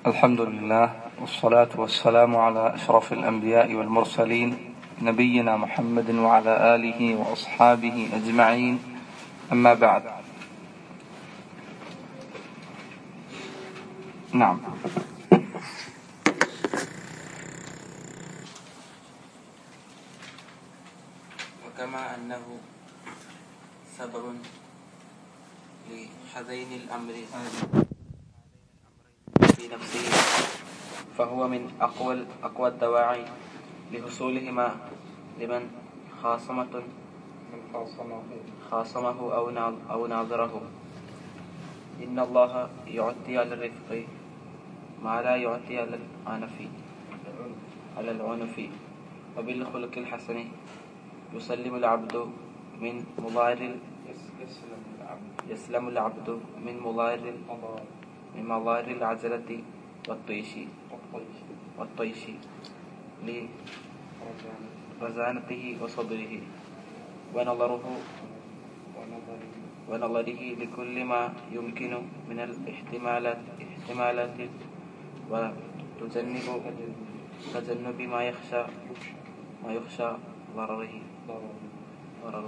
الحمد لله والصلاة والسلام على أشرف الأنبياء والمرسلين نبينا محمد وعلى آله وأصحابه أجمعين أما بعد نعم وكما أنه سبب لهذين الأمر في نفسه فهو من أقوى أقوى الدواعي لحصولهما لمن خاصمة خاصمه أو نا- أو ناظره إن الله يعطي على الرفق ما لا يعطي على العنف على العنف وبالخلق الحسن يسلم العبد من مضار يسلم العبد من مضار من مضار العجلة والطيش والطيش لرزانته وصدره ونظره ونظره لكل ما يمكن من الاحتمالات احتمالات وتجنب تجنب ما يخشى ما يخشى ضرره ضرره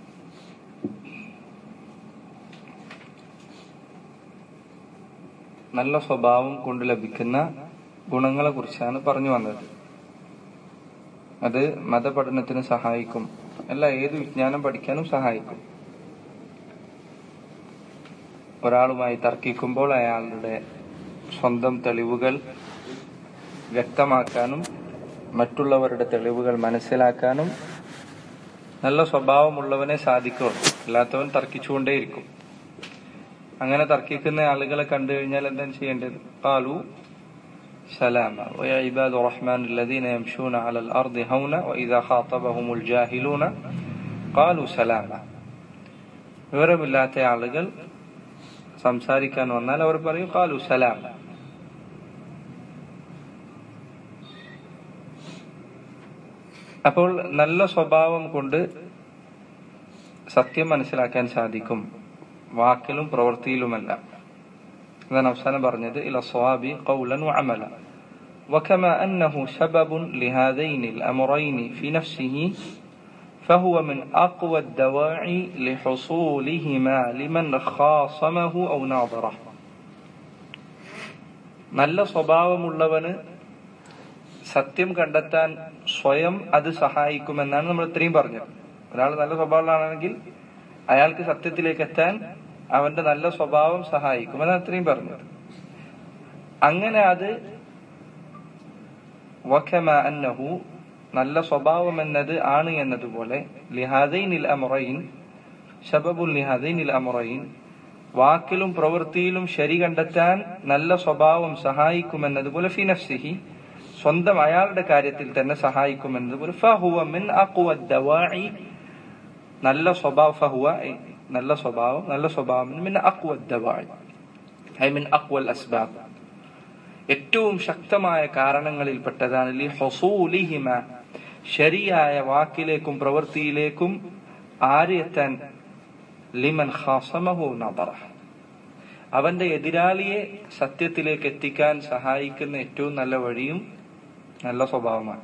നല്ല സ്വഭാവം കൊണ്ട് ലഭിക്കുന്ന ഗുണങ്ങളെ കുറിച്ചാണ് പറഞ്ഞു വന്നത് അത് മതപഠനത്തിന് സഹായിക്കും അല്ല ഏത് വിജ്ഞാനം പഠിക്കാനും സഹായിക്കും ഒരാളുമായി തർക്കിക്കുമ്പോൾ അയാളുടെ സ്വന്തം തെളിവുകൾ വ്യക്തമാക്കാനും മറ്റുള്ളവരുടെ തെളിവുകൾ മനസ്സിലാക്കാനും നല്ല സ്വഭാവമുള്ളവനെ സാധിക്കുള്ളൂ അല്ലാത്തവൻ തർക്കിച്ചുകൊണ്ടേയിരിക്കും അങ്ങനെ തർക്കിക്കുന്ന ആളുകളെ കണ്ടു കഴിഞ്ഞാൽ എന്താണ് ചെയ്യേണ്ടത് قالوا سلاما ويا عباد الرحمن الذين يمشون على الأرض هونا وإذا خاطبهم الجاهلون قالوا سلاما വിവരമില്ലാത്ത ആളുകൾ സംസാരിക്കാൻ വന്നാൽ അവർ പറയും കാലു സലാം അപ്പോൾ നല്ല സ്വഭാവം കൊണ്ട് സത്യം മനസ്സിലാക്കാൻ സാധിക്കും വാക്കിലും പ്രവൃത്തിയിലുമല്ല അതാണ് അവസാനം പറഞ്ഞത് ഇല സ്വാബി قولا وعملا وكما أنه سبب لهذين الأمرين في نفسه فهو من أقوى الدواعي لحصولهما لمن خاصمه أو ناظره നല്ല സ്വഭാവമുള്ളവന് സത്യം കണ്ടെത്താൻ സ്വയം അത് സഹായിക്കുമെന്നാണ് നമ്മൾ ഇത്രയും പറഞ്ഞത് ഒരാൾ നല്ല സ്വഭാവമുള്ളതാണെങ്കിൽ അയാൾക്ക് സത്യത്തിലേക്ക് എത്താൻ അവന്റെ നല്ല സ്വഭാവം സഹായിക്കും എന്നാണ് ഇത്രയും പറഞ്ഞത് അങ്ങനെ അത് വഖമ അന്നഹു നല്ല സ്വഭാവം എന്നത് ആണ് എന്നതുപോലെ ലിഹാദൈനിൽ അമുറയിൻ ശബബുൽ ലിഹാദൈനിൽ അമുറയിൻ വാക്കിലും പ്രവൃത്തിയിലും ശരി കണ്ടെത്താൻ നല്ല സ്വഭാവം സഹായിക്കുമെന്നതുപോലെ ഫിനഫ്സിഹി സ്വന്തം അയാളുടെ കാര്യത്തിൽ തന്നെ സഹായിക്കുമെന്നതുപോലെ ഫഹുവ മിൻ അഖ്വ ദവാഇ നല്ല സ്വഭാവ ഫഹുവ ഐ നല്ല സ്വഭാവം നല്ല സ്വഭാവം മിൻ അഖ്വ ദവാഇ ഐ മിൻ അഖ്വൽ അസ്ബാബ് ഏറ്റവും ശക്തമായ കാരണങ്ങളിൽപ്പെട്ടതാണ് ലി ഹൊസൂലിഹിമ ശരിയായ വാക്കിലേക്കും പ്രവൃത്തിയിലേക്കും ആര് എത്താൻ ലിമൻ ഖാസമഹു നദറ അവന്റെ എതിരാളിയെ സത്യത്തിലേക്ക് എത്തിക്കാൻ സഹായിക്കുന്ന ഏറ്റവും നല്ല വഴിയും നല്ല സ്വഭാവമാണ്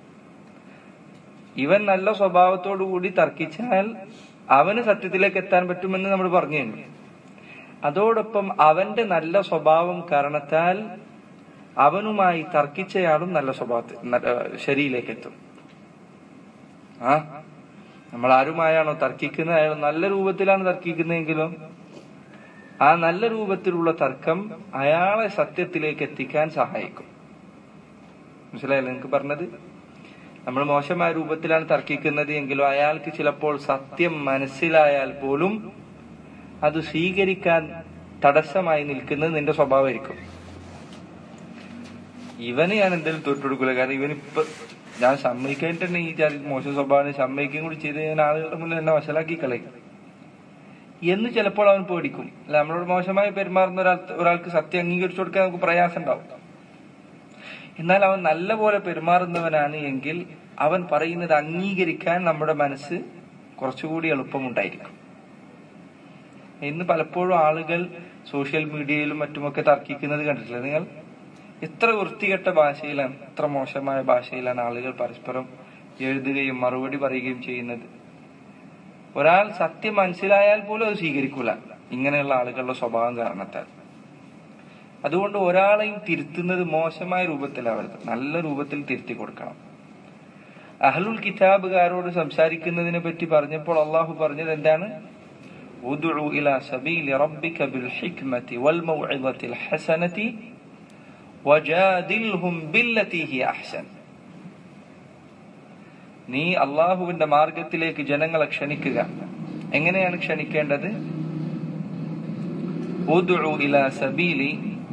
ഇവൻ നല്ല സ്വഭാവത്തോടു കൂടി തർക്കിച്ചാൽ അവന് സത്യത്തിലേക്ക് എത്താൻ പറ്റുമെന്ന് നമ്മൾ പറഞ്ഞു കഴിഞ്ഞു അതോടൊപ്പം അവന്റെ നല്ല സ്വഭാവം കാരണത്താൽ അവനുമായി തർക്കിച്ചയാളും നല്ല സ്വഭാവത്തിൽ നല്ല- ശരിയിലേക്ക് എത്തും ആ നമ്മൾ ആരുമായാണോ തർക്കിക്കുന്നത് അയാൾ നല്ല രൂപത്തിലാണ് തർക്കിക്കുന്നതെങ്കിലും ആ നല്ല രൂപത്തിലുള്ള തർക്കം അയാളെ സത്യത്തിലേക്ക് എത്തിക്കാൻ സഹായിക്കും മനസ്സിലായല്ലോ നിങ്ങൾക്ക് പറഞ്ഞത് നമ്മൾ മോശമായ രൂപത്തിലാണ് തർക്കിക്കുന്നത് എങ്കിലും അയാൾക്ക് ചിലപ്പോൾ സത്യം മനസ്സിലായാൽ പോലും അത് സ്വീകരിക്കാൻ തടസ്സമായി നിൽക്കുന്നത് നിന്റെ സ്വഭാവമായിരിക്കും ഇവന് ഞാൻ എന്തെങ്കിലും തൊട്ടുകൊടുക്കില്ല കാരണം ഇവനിപ്പൊ ഞാൻ സമ്മതിക്കാനിട്ട് ഈ ജാതി മോശം സ്വഭാവം സമ്മതിക്കുകയും കൂടി ചെയ്ത് ഞാൻ ആളുകളുടെ മുന്നിൽ എന്നെ വശലാക്കി കളയും എന്ന് ചിലപ്പോൾ അവൻ പേടിക്കും അല്ല നമ്മളോട് മോശമായി പെരുമാറുന്ന ഒരാൾ ഒരാൾക്ക് സത്യം അംഗീകരിച്ചു കൊടുക്കാൻ നമുക്ക് പ്രയാസം ഉണ്ടാവും എന്നാൽ അവൻ നല്ല പോലെ പെരുമാറുന്നവനാണ് എങ്കിൽ അവൻ പറയുന്നത് അംഗീകരിക്കാൻ നമ്മുടെ മനസ്സ് കുറച്ചുകൂടി എളുപ്പമുണ്ടായിരിക്കും ഇന്ന് പലപ്പോഴും ആളുകൾ സോഷ്യൽ മീഡിയയിലും മറ്റുമൊക്കെ തർക്കിക്കുന്നത് കണ്ടിട്ടില്ല നിങ്ങൾ ഇത്ര വൃത്തികെട്ട ഭാഷയിലാണ് ഇത്ര മോശമായ ഭാഷയിലാണ് ആളുകൾ പരസ്പരം എഴുതുകയും മറുപടി പറയുകയും ചെയ്യുന്നത് ഒരാൾ സത്യം മനസ്സിലായാൽ പോലും അത് സ്വീകരിക്കൂല ഇങ്ങനെയുള്ള ആളുകളുടെ സ്വഭാവം കാരണത്താൽ അതുകൊണ്ട് ഒരാളെയും തിരുത്തുന്നത് മോശമായ രൂപത്തിലാവരുത് നല്ല രൂപത്തിൽ തിരുത്തി കൊടുക്കണം അഹ്ലുൽ കിതാബുകാരോട് സംസാരിക്കുന്നതിനെ പറ്റി പറഞ്ഞപ്പോൾ അള്ളാഹു പറഞ്ഞത് എന്താണ് ഉദ്ഉ ഇലാ സബീലി റബ്ബിക ബിൽ ഹിക്മതി വൽ മൗഇദത്തിൽ ഹസനതി വജാദിൽഹും ബില്ലതി ഹി അഹ്സൻ നീ അള്ളാഹുവിന്റെ മാർഗത്തിലേക്ക് ജനങ്ങളെ ക്ഷണിക്കുക എങ്ങനെയാണ് ക്ഷണിക്കേണ്ടത് ഉദ്ഉ ഇലാ സബീലി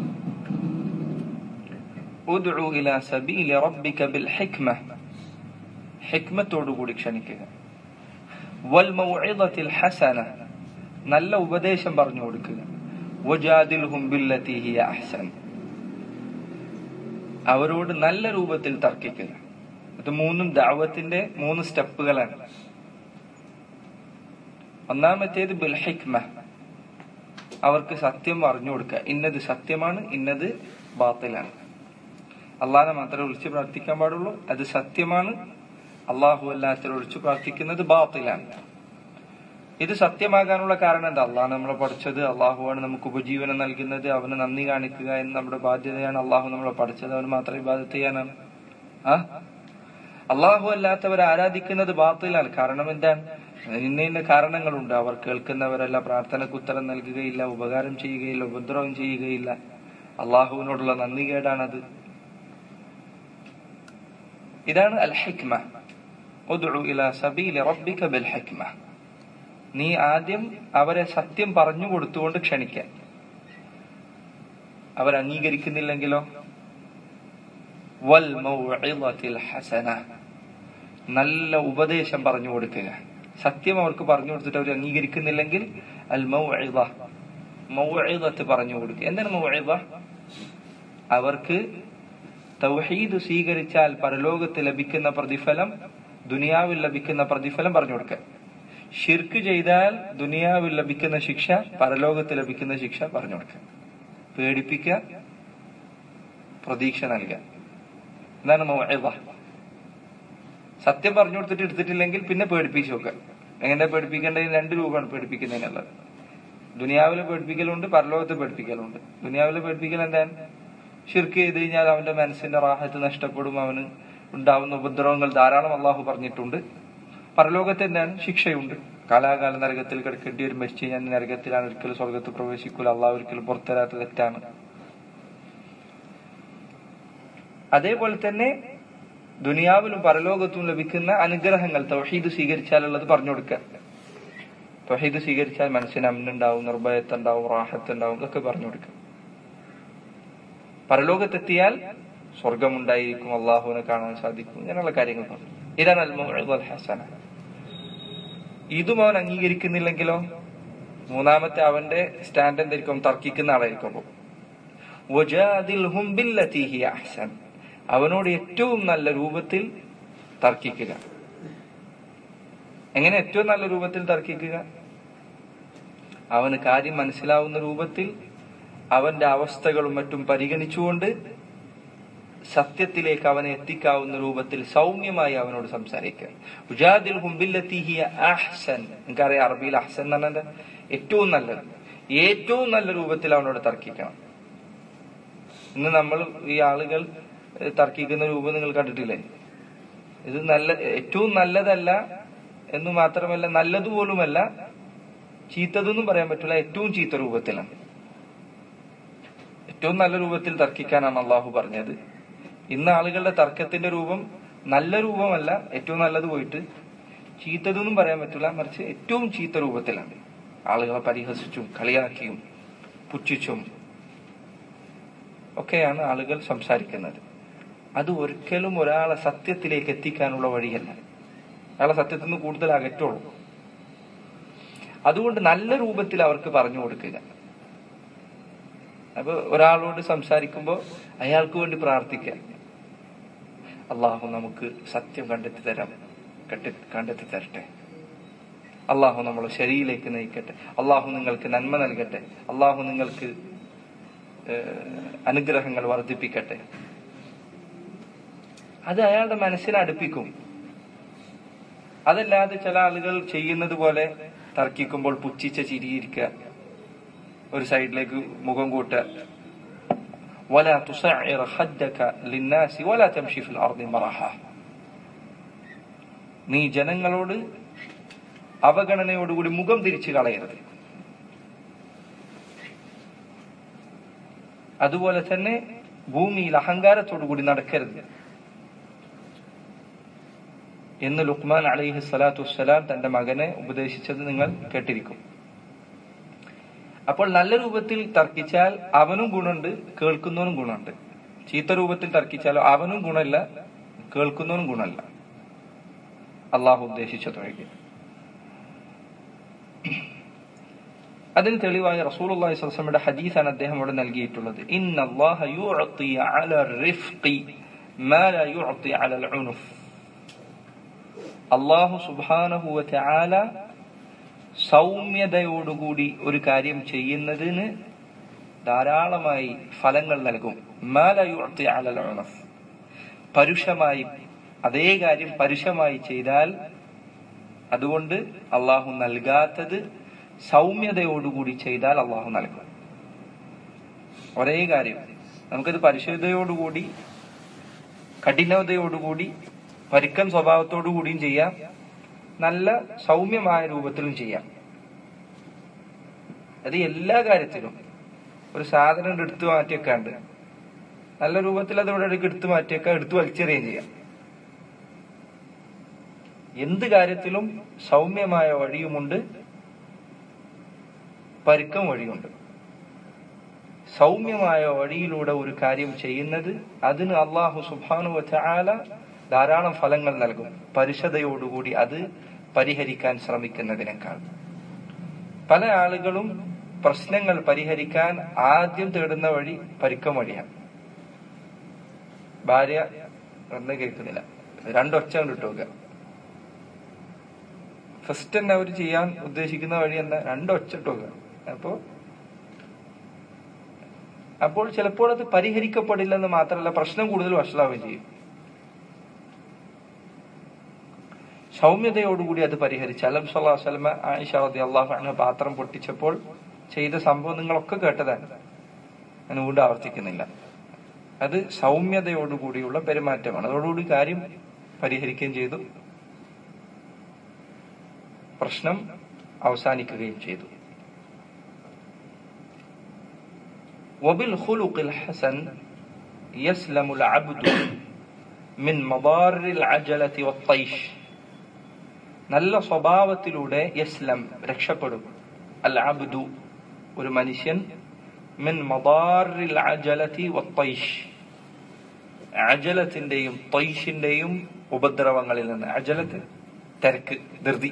ഉദ്ഉ ഇലാ സബീലി റബ്ബിക ബിൽ ഹിക്മ ഹിക്മത്തോടുകൂടി ക്ഷണിക്കുക വൽ മൗഇദത്തിൽ ഹസന നല്ല ഉപദേശം പറഞ്ഞു കൊടുക്കുക വജാദിൽഹും ബില്ലതി ഹിയ അഹ്സൻ അവരോട് നല്ല രൂപത്തിൽ തർക്കിക്കുക ഇത് മൂന്നും ദാവത്തിന്റെ മൂന്ന് സ്റ്റെപ്പുകളാണ് ഒന്നാമത്തേത് ബിൽ ഹിക്മ അവർക്ക് സത്യം പറഞ്ഞു കൊടുക്കുക ഇന്നത് സത്യമാണ് ഇന്നത് ബാത്തിലാണ് അള്ളാഹനെ മാത്രമേ വിളിച്ച് പ്രാർത്ഥിക്കാൻ പാടുള്ളൂ അത് സത്യമാണ് അള്ളാഹു അല്ലാത്തവരെ വിളിച്ച് പ്രാർത്ഥിക്കുന്നത് ബാത്തിലാണ് ഇത് സത്യമാകാനുള്ള കാരണം എന്താ അള്ളാഹ് നമ്മളെ പഠിച്ചത് അള്ളാഹുവാണ് നമുക്ക് ഉപജീവനം നൽകുന്നത് അവന് നന്ദി കാണിക്കുക എന്ന് നമ്മുടെ ബാധ്യതയാണ് അള്ളാഹു നമ്മളെ പഠിച്ചത് അവന് മാത്രം ഇബാദത്ത് ചെയ്യാനാണ് ആ അള്ളാഹു അല്ലാത്തവർ ആരാധിക്കുന്നത് ബാത്തിലാണ് കാരണം എന്താണ് ഇന്ന ഇന്ന കാരണങ്ങളുണ്ട് അവർ കേൾക്കുന്നവരല്ല പ്രാർത്ഥനയ്ക്ക് ഉത്തരം നൽകുകയില്ല ഉപകാരം ചെയ്യുകയില്ല ഉപദ്രവം ചെയ്യുകയില്ല അള്ളാഹുവിനോടുള്ള നന്ദി കേടാണത് ഇതാണ് അൽ ഹിക്മ ഉദ്ഉ ഇലാ സബീലി റബ്ബിക ബിൽ ഹിക്മ നീ ആദ്യം അവരെ സത്യം പറഞ്ഞു കൊടുത്തുകൊണ്ട് ക്ഷണിക്കാൻ അവർ അംഗീകരിക്കുന്നില്ലെങ്കിലോ വൽ മൗഇദത്തിൽ ഹസന നല്ല ഉപദേശം പറഞ്ഞു കൊടുക്കുക സത്യം അവർക്ക് പറഞ്ഞു കൊടുത്തിട്ട് അവർ അംഗീകരിക്കുന്നില്ലെങ്കിൽ അൽ മൗഇദ മൗഇദത്ത് പറഞ്ഞു കൊടുക്കുക എന്താണ് മൗഇദ അവർക്ക് തൗഹീദ് സ്വീകരിച്ചാൽ പരലോകത്ത് ലഭിക്കുന്ന പ്രതിഫലം ദുനിയാവിൽ ലഭിക്കുന്ന പ്രതിഫലം പറഞ്ഞു കൊടുക്കുക ഷിർക്ക് ചെയ്താൽ ദുനിയാവിൽ ലഭിക്കുന്ന ശിക്ഷ പരലോകത്ത് ലഭിക്കുന്ന ശിക്ഷ പറഞ്ഞു കൊടുക്കുക പേടിപ്പിക്കുക പ്രതീക്ഷ നൽകുക എന്താണ് മൗഇദ സത്യം പറഞ്ഞു കൊടുത്തിട്ട് എടുത്തിട്ടില്ലെങ്കിൽ പിന്നെ പേടിപ്പിച്ചു നോക്കുക എങ്ങനെ പേടിപ്പിക്കേണ്ടത് രണ്ട് രൂപമാണ് പേടിപ്പിക്കുന്നതിനുള്ളത് ദുനിയാവിലെ പേടിപ്പിക്കലുണ്ട് പരലോകത്ത് പേടിപ്പിക്കലുണ്ട് ദുനിയാവിലെ പേടിപ്പിക്കൽ എന്താണ് ഷിർക്ക് ചെയ്ത് കഴിഞ്ഞാൽ അവന്റെ മനസ്സിന്റെ റാഹത്ത് നഷ്ടപ്പെടും അവന് ഉണ്ടാവുന്ന ഉപദ്രവങ്ങൾ ധാരാളം അള്ളാഹു പറഞ്ഞിട്ടുണ്ട് പരലോകത്ത് എന്താണ് ശിക്ഷയുണ്ട് കാലാകാല നരകത്തിൽ കിടക്കേണ്ടി വരും മരിച്ചു കഴിഞ്ഞാൽ നരകത്തിലാണ് ഒരിക്കലും സ്വർഗത്ത് പ്രവേശിക്കൂല അള്ളാഹു ഒരിക്കലും പുറത്തരാത്ത തെറ്റാണ് അതേപോലെ തന്നെ ദുനിയാവിലും പരലോകത്തും ലഭിക്കുന്ന അനുഗ്രഹങ്ങൾ തൗഹീദ് സ്വീകരിച്ചാലുള്ളത് പറഞ്ഞു കൊടുക്കുക തൗഹീദ് സ്വീകരിച്ചാൽ മനസ്സിന് അമ്നുണ്ടാവും നിർഭയത്തുണ്ടാവും റാഹത്തുണ്ടാവും ഇതൊക്കെ പറഞ്ഞു കൊടുക്കുക പരലോകത്തെത്തിയാൽ സ്വർഗമുണ്ടായിരിക്കും അള്ളാഹുവിനെ കാണാൻ സാധിക്കും ഇങ്ങനെയുള്ള കാര്യങ്ങൾ പറഞ്ഞു ഇതാണ് അൽ ഹസന ഇതും അവൻ അംഗീകരിക്കുന്നില്ലെങ്കിലോ മൂന്നാമത്തെ അവന്റെ സ്റ്റാൻഡ് എന്തായിരിക്കും തർക്കിക്കുന്ന ആളായിരിക്കും അഹ്സൻ അവനോട് ഏറ്റവും നല്ല രൂപത്തിൽ തർക്കിക്കുക എങ്ങനെ ഏറ്റവും നല്ല രൂപത്തിൽ തർക്കിക്കുക അവന് കാര്യം മനസ്സിലാവുന്ന രൂപത്തിൽ അവന്റെ അവസ്ഥകളും മറ്റും പരിഗണിച്ചുകൊണ്ട് സത്യത്തിലേക്ക് അവനെ എത്തിക്കാവുന്ന രൂപത്തിൽ സൗമ്യമായി അവനോട് സംസാരിക്കുക ഉജാദിൽ അഹ്സൻ നിങ്ങൾക്കറിയാം അറബിയിൽ അഹ്സൻ എന്ന് പറഞ്ഞാൽ ഏറ്റവും നല്ലത് ഏറ്റവും നല്ല രൂപത്തിൽ അവനോട് തർക്കിക്കണം ഇന്ന് നമ്മൾ ഈ ആളുകൾ തർക്കിക്കുന്ന രൂപം നിങ്ങൾ കണ്ടിട്ടില്ലേ ഇത് നല്ല ഏറ്റവും നല്ലതല്ല എന്ന് മാത്രമല്ല നല്ലതുപോലുമല്ല ചീത്തതൊന്നും പറയാൻ പറ്റില്ല ഏറ്റവും ചീത്ത രൂപത്തിലാണ് ഏറ്റവും നല്ല രൂപത്തിൽ തർക്കിക്കാനാണ് അള്ളാഹു പറഞ്ഞത് ഇന്ന് ആളുകളുടെ തർക്കത്തിന്റെ രൂപം നല്ല രൂപമല്ല ഏറ്റവും നല്ലത് പോയിട്ട് ചീത്തതൊന്നും പറയാൻ പറ്റില്ല മറിച്ച് ഏറ്റവും ചീത്ത രൂപത്തിലാണ് ആളുകളെ പരിഹസിച്ചും കളിയാക്കിയും പുച്ഛിച്ചും ഒക്കെയാണ് ആളുകൾ സംസാരിക്കുന്നത് അത് ഒരിക്കലും ഒരാളെ സത്യത്തിലേക്ക് എത്തിക്കാനുള്ള വഴിയല്ല അയാളെ സത്യത്തിൽ നിന്ന് കൂടുതൽ അകറ്റുള്ളൂ അതുകൊണ്ട് നല്ല രൂപത്തിൽ അവർക്ക് പറഞ്ഞു കൊടുക്കുക അപ്പൊ ഒരാളോട് സംസാരിക്കുമ്പോൾ അയാൾക്ക് വേണ്ടി പ്രാർത്ഥിക്കുക അള്ളാഹു നമുക്ക് സത്യം കണ്ടെത്തി തരാം കണ്ടെത്തി തരട്ടെ അള്ളാഹു നമ്മളെ ശരിയിലേക്ക് നയിക്കട്ടെ അള്ളാഹു നിങ്ങൾക്ക് നന്മ നൽകട്ടെ അള്ളാഹു നിങ്ങൾക്ക് ഏഹ്, അനുഗ്രഹങ്ങൾ വർദ്ധിപ്പിക്കട്ടെ അത് അയാളുടെ മനസ്സിനെ അടുപ്പിക്കും അതല്ലാതെ ചില ആളുകൾ ചെയ്യുന്നത് പോലെ തർക്കിക്കുമ്പോൾ പുച്ഛിച്ച ചിരിയിരിക്കുക ഒരു സൈഡിലേക്ക് മുഖം കൂട്ടുക ولا تصعر خدك للناس ولا تمشي في الأرض مرحا നീ ജനങ്ങളോട് അവഗണനയോടുകൂടി മുഖം തിരിച്ചു കളയരുത് അതുപോലെ തന്നെ ഭൂമിയിൽ അഹങ്കാരത്തോടു കൂടി നടക്കരുത് എന്ന് ലുക്മാൻ അലൈഹി സ്വലാത്തു വസ്സലാം തന്റെ മകനെ ഉപദേശിച്ചത് നിങ്ങൾ കേട്ടിരിക്കും അപ്പോൾ നല്ല രൂപത്തിൽ തർക്കിച്ചാൽ അവനും ഗുണമുണ്ട് കേൾക്കുന്നവനും ഗുണമുണ്ട് ചീത്ത രൂപത്തിൽ തർക്കിച്ചാൽ അവനും ഗുണമില്ല കേൾക്കുന്നവനും ഗുണമല്ല അള്ളാഹു ഉദ്ദേശിച്ചതൊഴികെ അതിന് തെളിവായി റസൂലുള്ളാഹി സ്വല്ലല്ലാഹു അലൈഹി വസല്ലമയുടെ ഹദീസാണ് അദ്ദേഹം ഇവിടെ നൽകിയിട്ടുള്ളത് ഇന്നല്ലാഹ യുഅതി അല റിഫ്ഖി മാ ലാ യുഅതി അല അൽഉനുഫ് അള്ളാഹു സുബ്ഹാനഹു വതആല സൗമ്യതയോടുകൂടി ഒരു കാര്യം ചെയ്യുന്നതിന് ധാരാളമായി ഫലങ്ങൾ നൽകും മാ ലാ യുഅതി അല അൽഉനുഫ് പരുഷമായി അതേ കാര്യം പരുഷമായി ചെയ്താൽ അതുകൊണ്ട് അള്ളാഹു നൽകാത്തത് സൗമ്യതയോടുകൂടി ചെയ്താൽ അള്ളാഹു നൽകും ഒരേ കാര്യം നമുക്കത് പരിശുദ്ധയോടുകൂടി കഠിനതയോടുകൂടി പരുക്കൻ സ്വഭാവത്തോടു കൂടിയും ചെയ്യാം നല്ല സൗമ്യമായ രൂപത്തിലും ചെയ്യാം അത് എല്ലാ കാര്യത്തിലും ഒരു സാധനം എടുത്തു മാറ്റിയൊക്കെയുണ്ട് നല്ല രൂപത്തിൽ അത് ഇവിടെ ഇടയ്ക്ക് എടുത്തു മാറ്റിയൊക്കെ എടുത്തു വലിച്ചെറിയുകയും ചെയ്യാം എന്ത് കാര്യത്തിലും സൗമ്യമായ വഴിയുമുണ്ട് പരുക്കം വഴിയുണ്ട് സൗമ്യമായ വഴിയിലൂടെ ഒരു കാര്യം ചെയ്യുന്നത് അതിന് അള്ളാഹു സുബാനു ചാല ധാരാളം ഫലങ്ങൾ നൽകും പരിശുദ്ധയോടുകൂടി അത് പരിഹരിക്കാൻ ശ്രമിക്കുന്നതിനേക്കാൾ പല ആളുകളും പ്രശ്നങ്ങൾ പരിഹരിക്കാൻ ആദ്യം തേടുന്ന വഴി പരുക്കം വഴിയാണ് ഭാര്യ ഒന്നും കേൾക്കുന്നില്ല രണ്ടൊച്ച കണ്ടിട്ട് നോക്കുക ഫസ്റ്റ് തന്നെ അവർ ചെയ്യാൻ ഉദ്ദേശിക്കുന്ന വഴി എന്താ രണ്ടൊച്ച ഇട്ട് നോക്കുക അപ്പോ അപ്പോൾ ചിലപ്പോൾ അത് പരിഹരിക്കപ്പെടില്ലെന്ന് മാത്രമല്ല പ്രശ്നം കൂടുതൽ വഷളാവുകയും ചെയ്യും സൗമ്യതയോടുകൂടി അത് പരിഹരിച്ചു അലം സല്ലാ വസ്ലമ ആയിഷ റതി അള്ളാഹു അന്ന പാത്രം പൊട്ടിച്ചപ്പോൾ ചെയ്ത സംഭവം നിങ്ങളൊക്കെ കേട്ടതാണ് ഞാൻ വീണ്ടും ആവർത്തിക്കുന്നില്ല അത് സൗമ്യതയോടുകൂടിയുള്ള പെരുമാറ്റമാണ് അതോടുകൂടി കാര്യം പരിഹരിക്കുകയും ചെയ്തു പ്രശ്നം അവസാനിക്കുകയും ചെയ്തു وبالخلق الحسن يسلم العبد من مضار العجلة والطيش നല്ല സ്വഭാവത്തിലൂടെ യസ്ലം രക്ഷപ്പെടും അൽ അബ്ദു ഒരു മനുഷ്യൻ മിൻ മദാറിൽ അജലതി വത്തൈഷ് അജലത്തിന്റെയും തൈഷിന്റെയും ഉപദ്രവങ്ങളിൽ നിന്ന് അജലത്ത് തിരക്ക് ധൃതി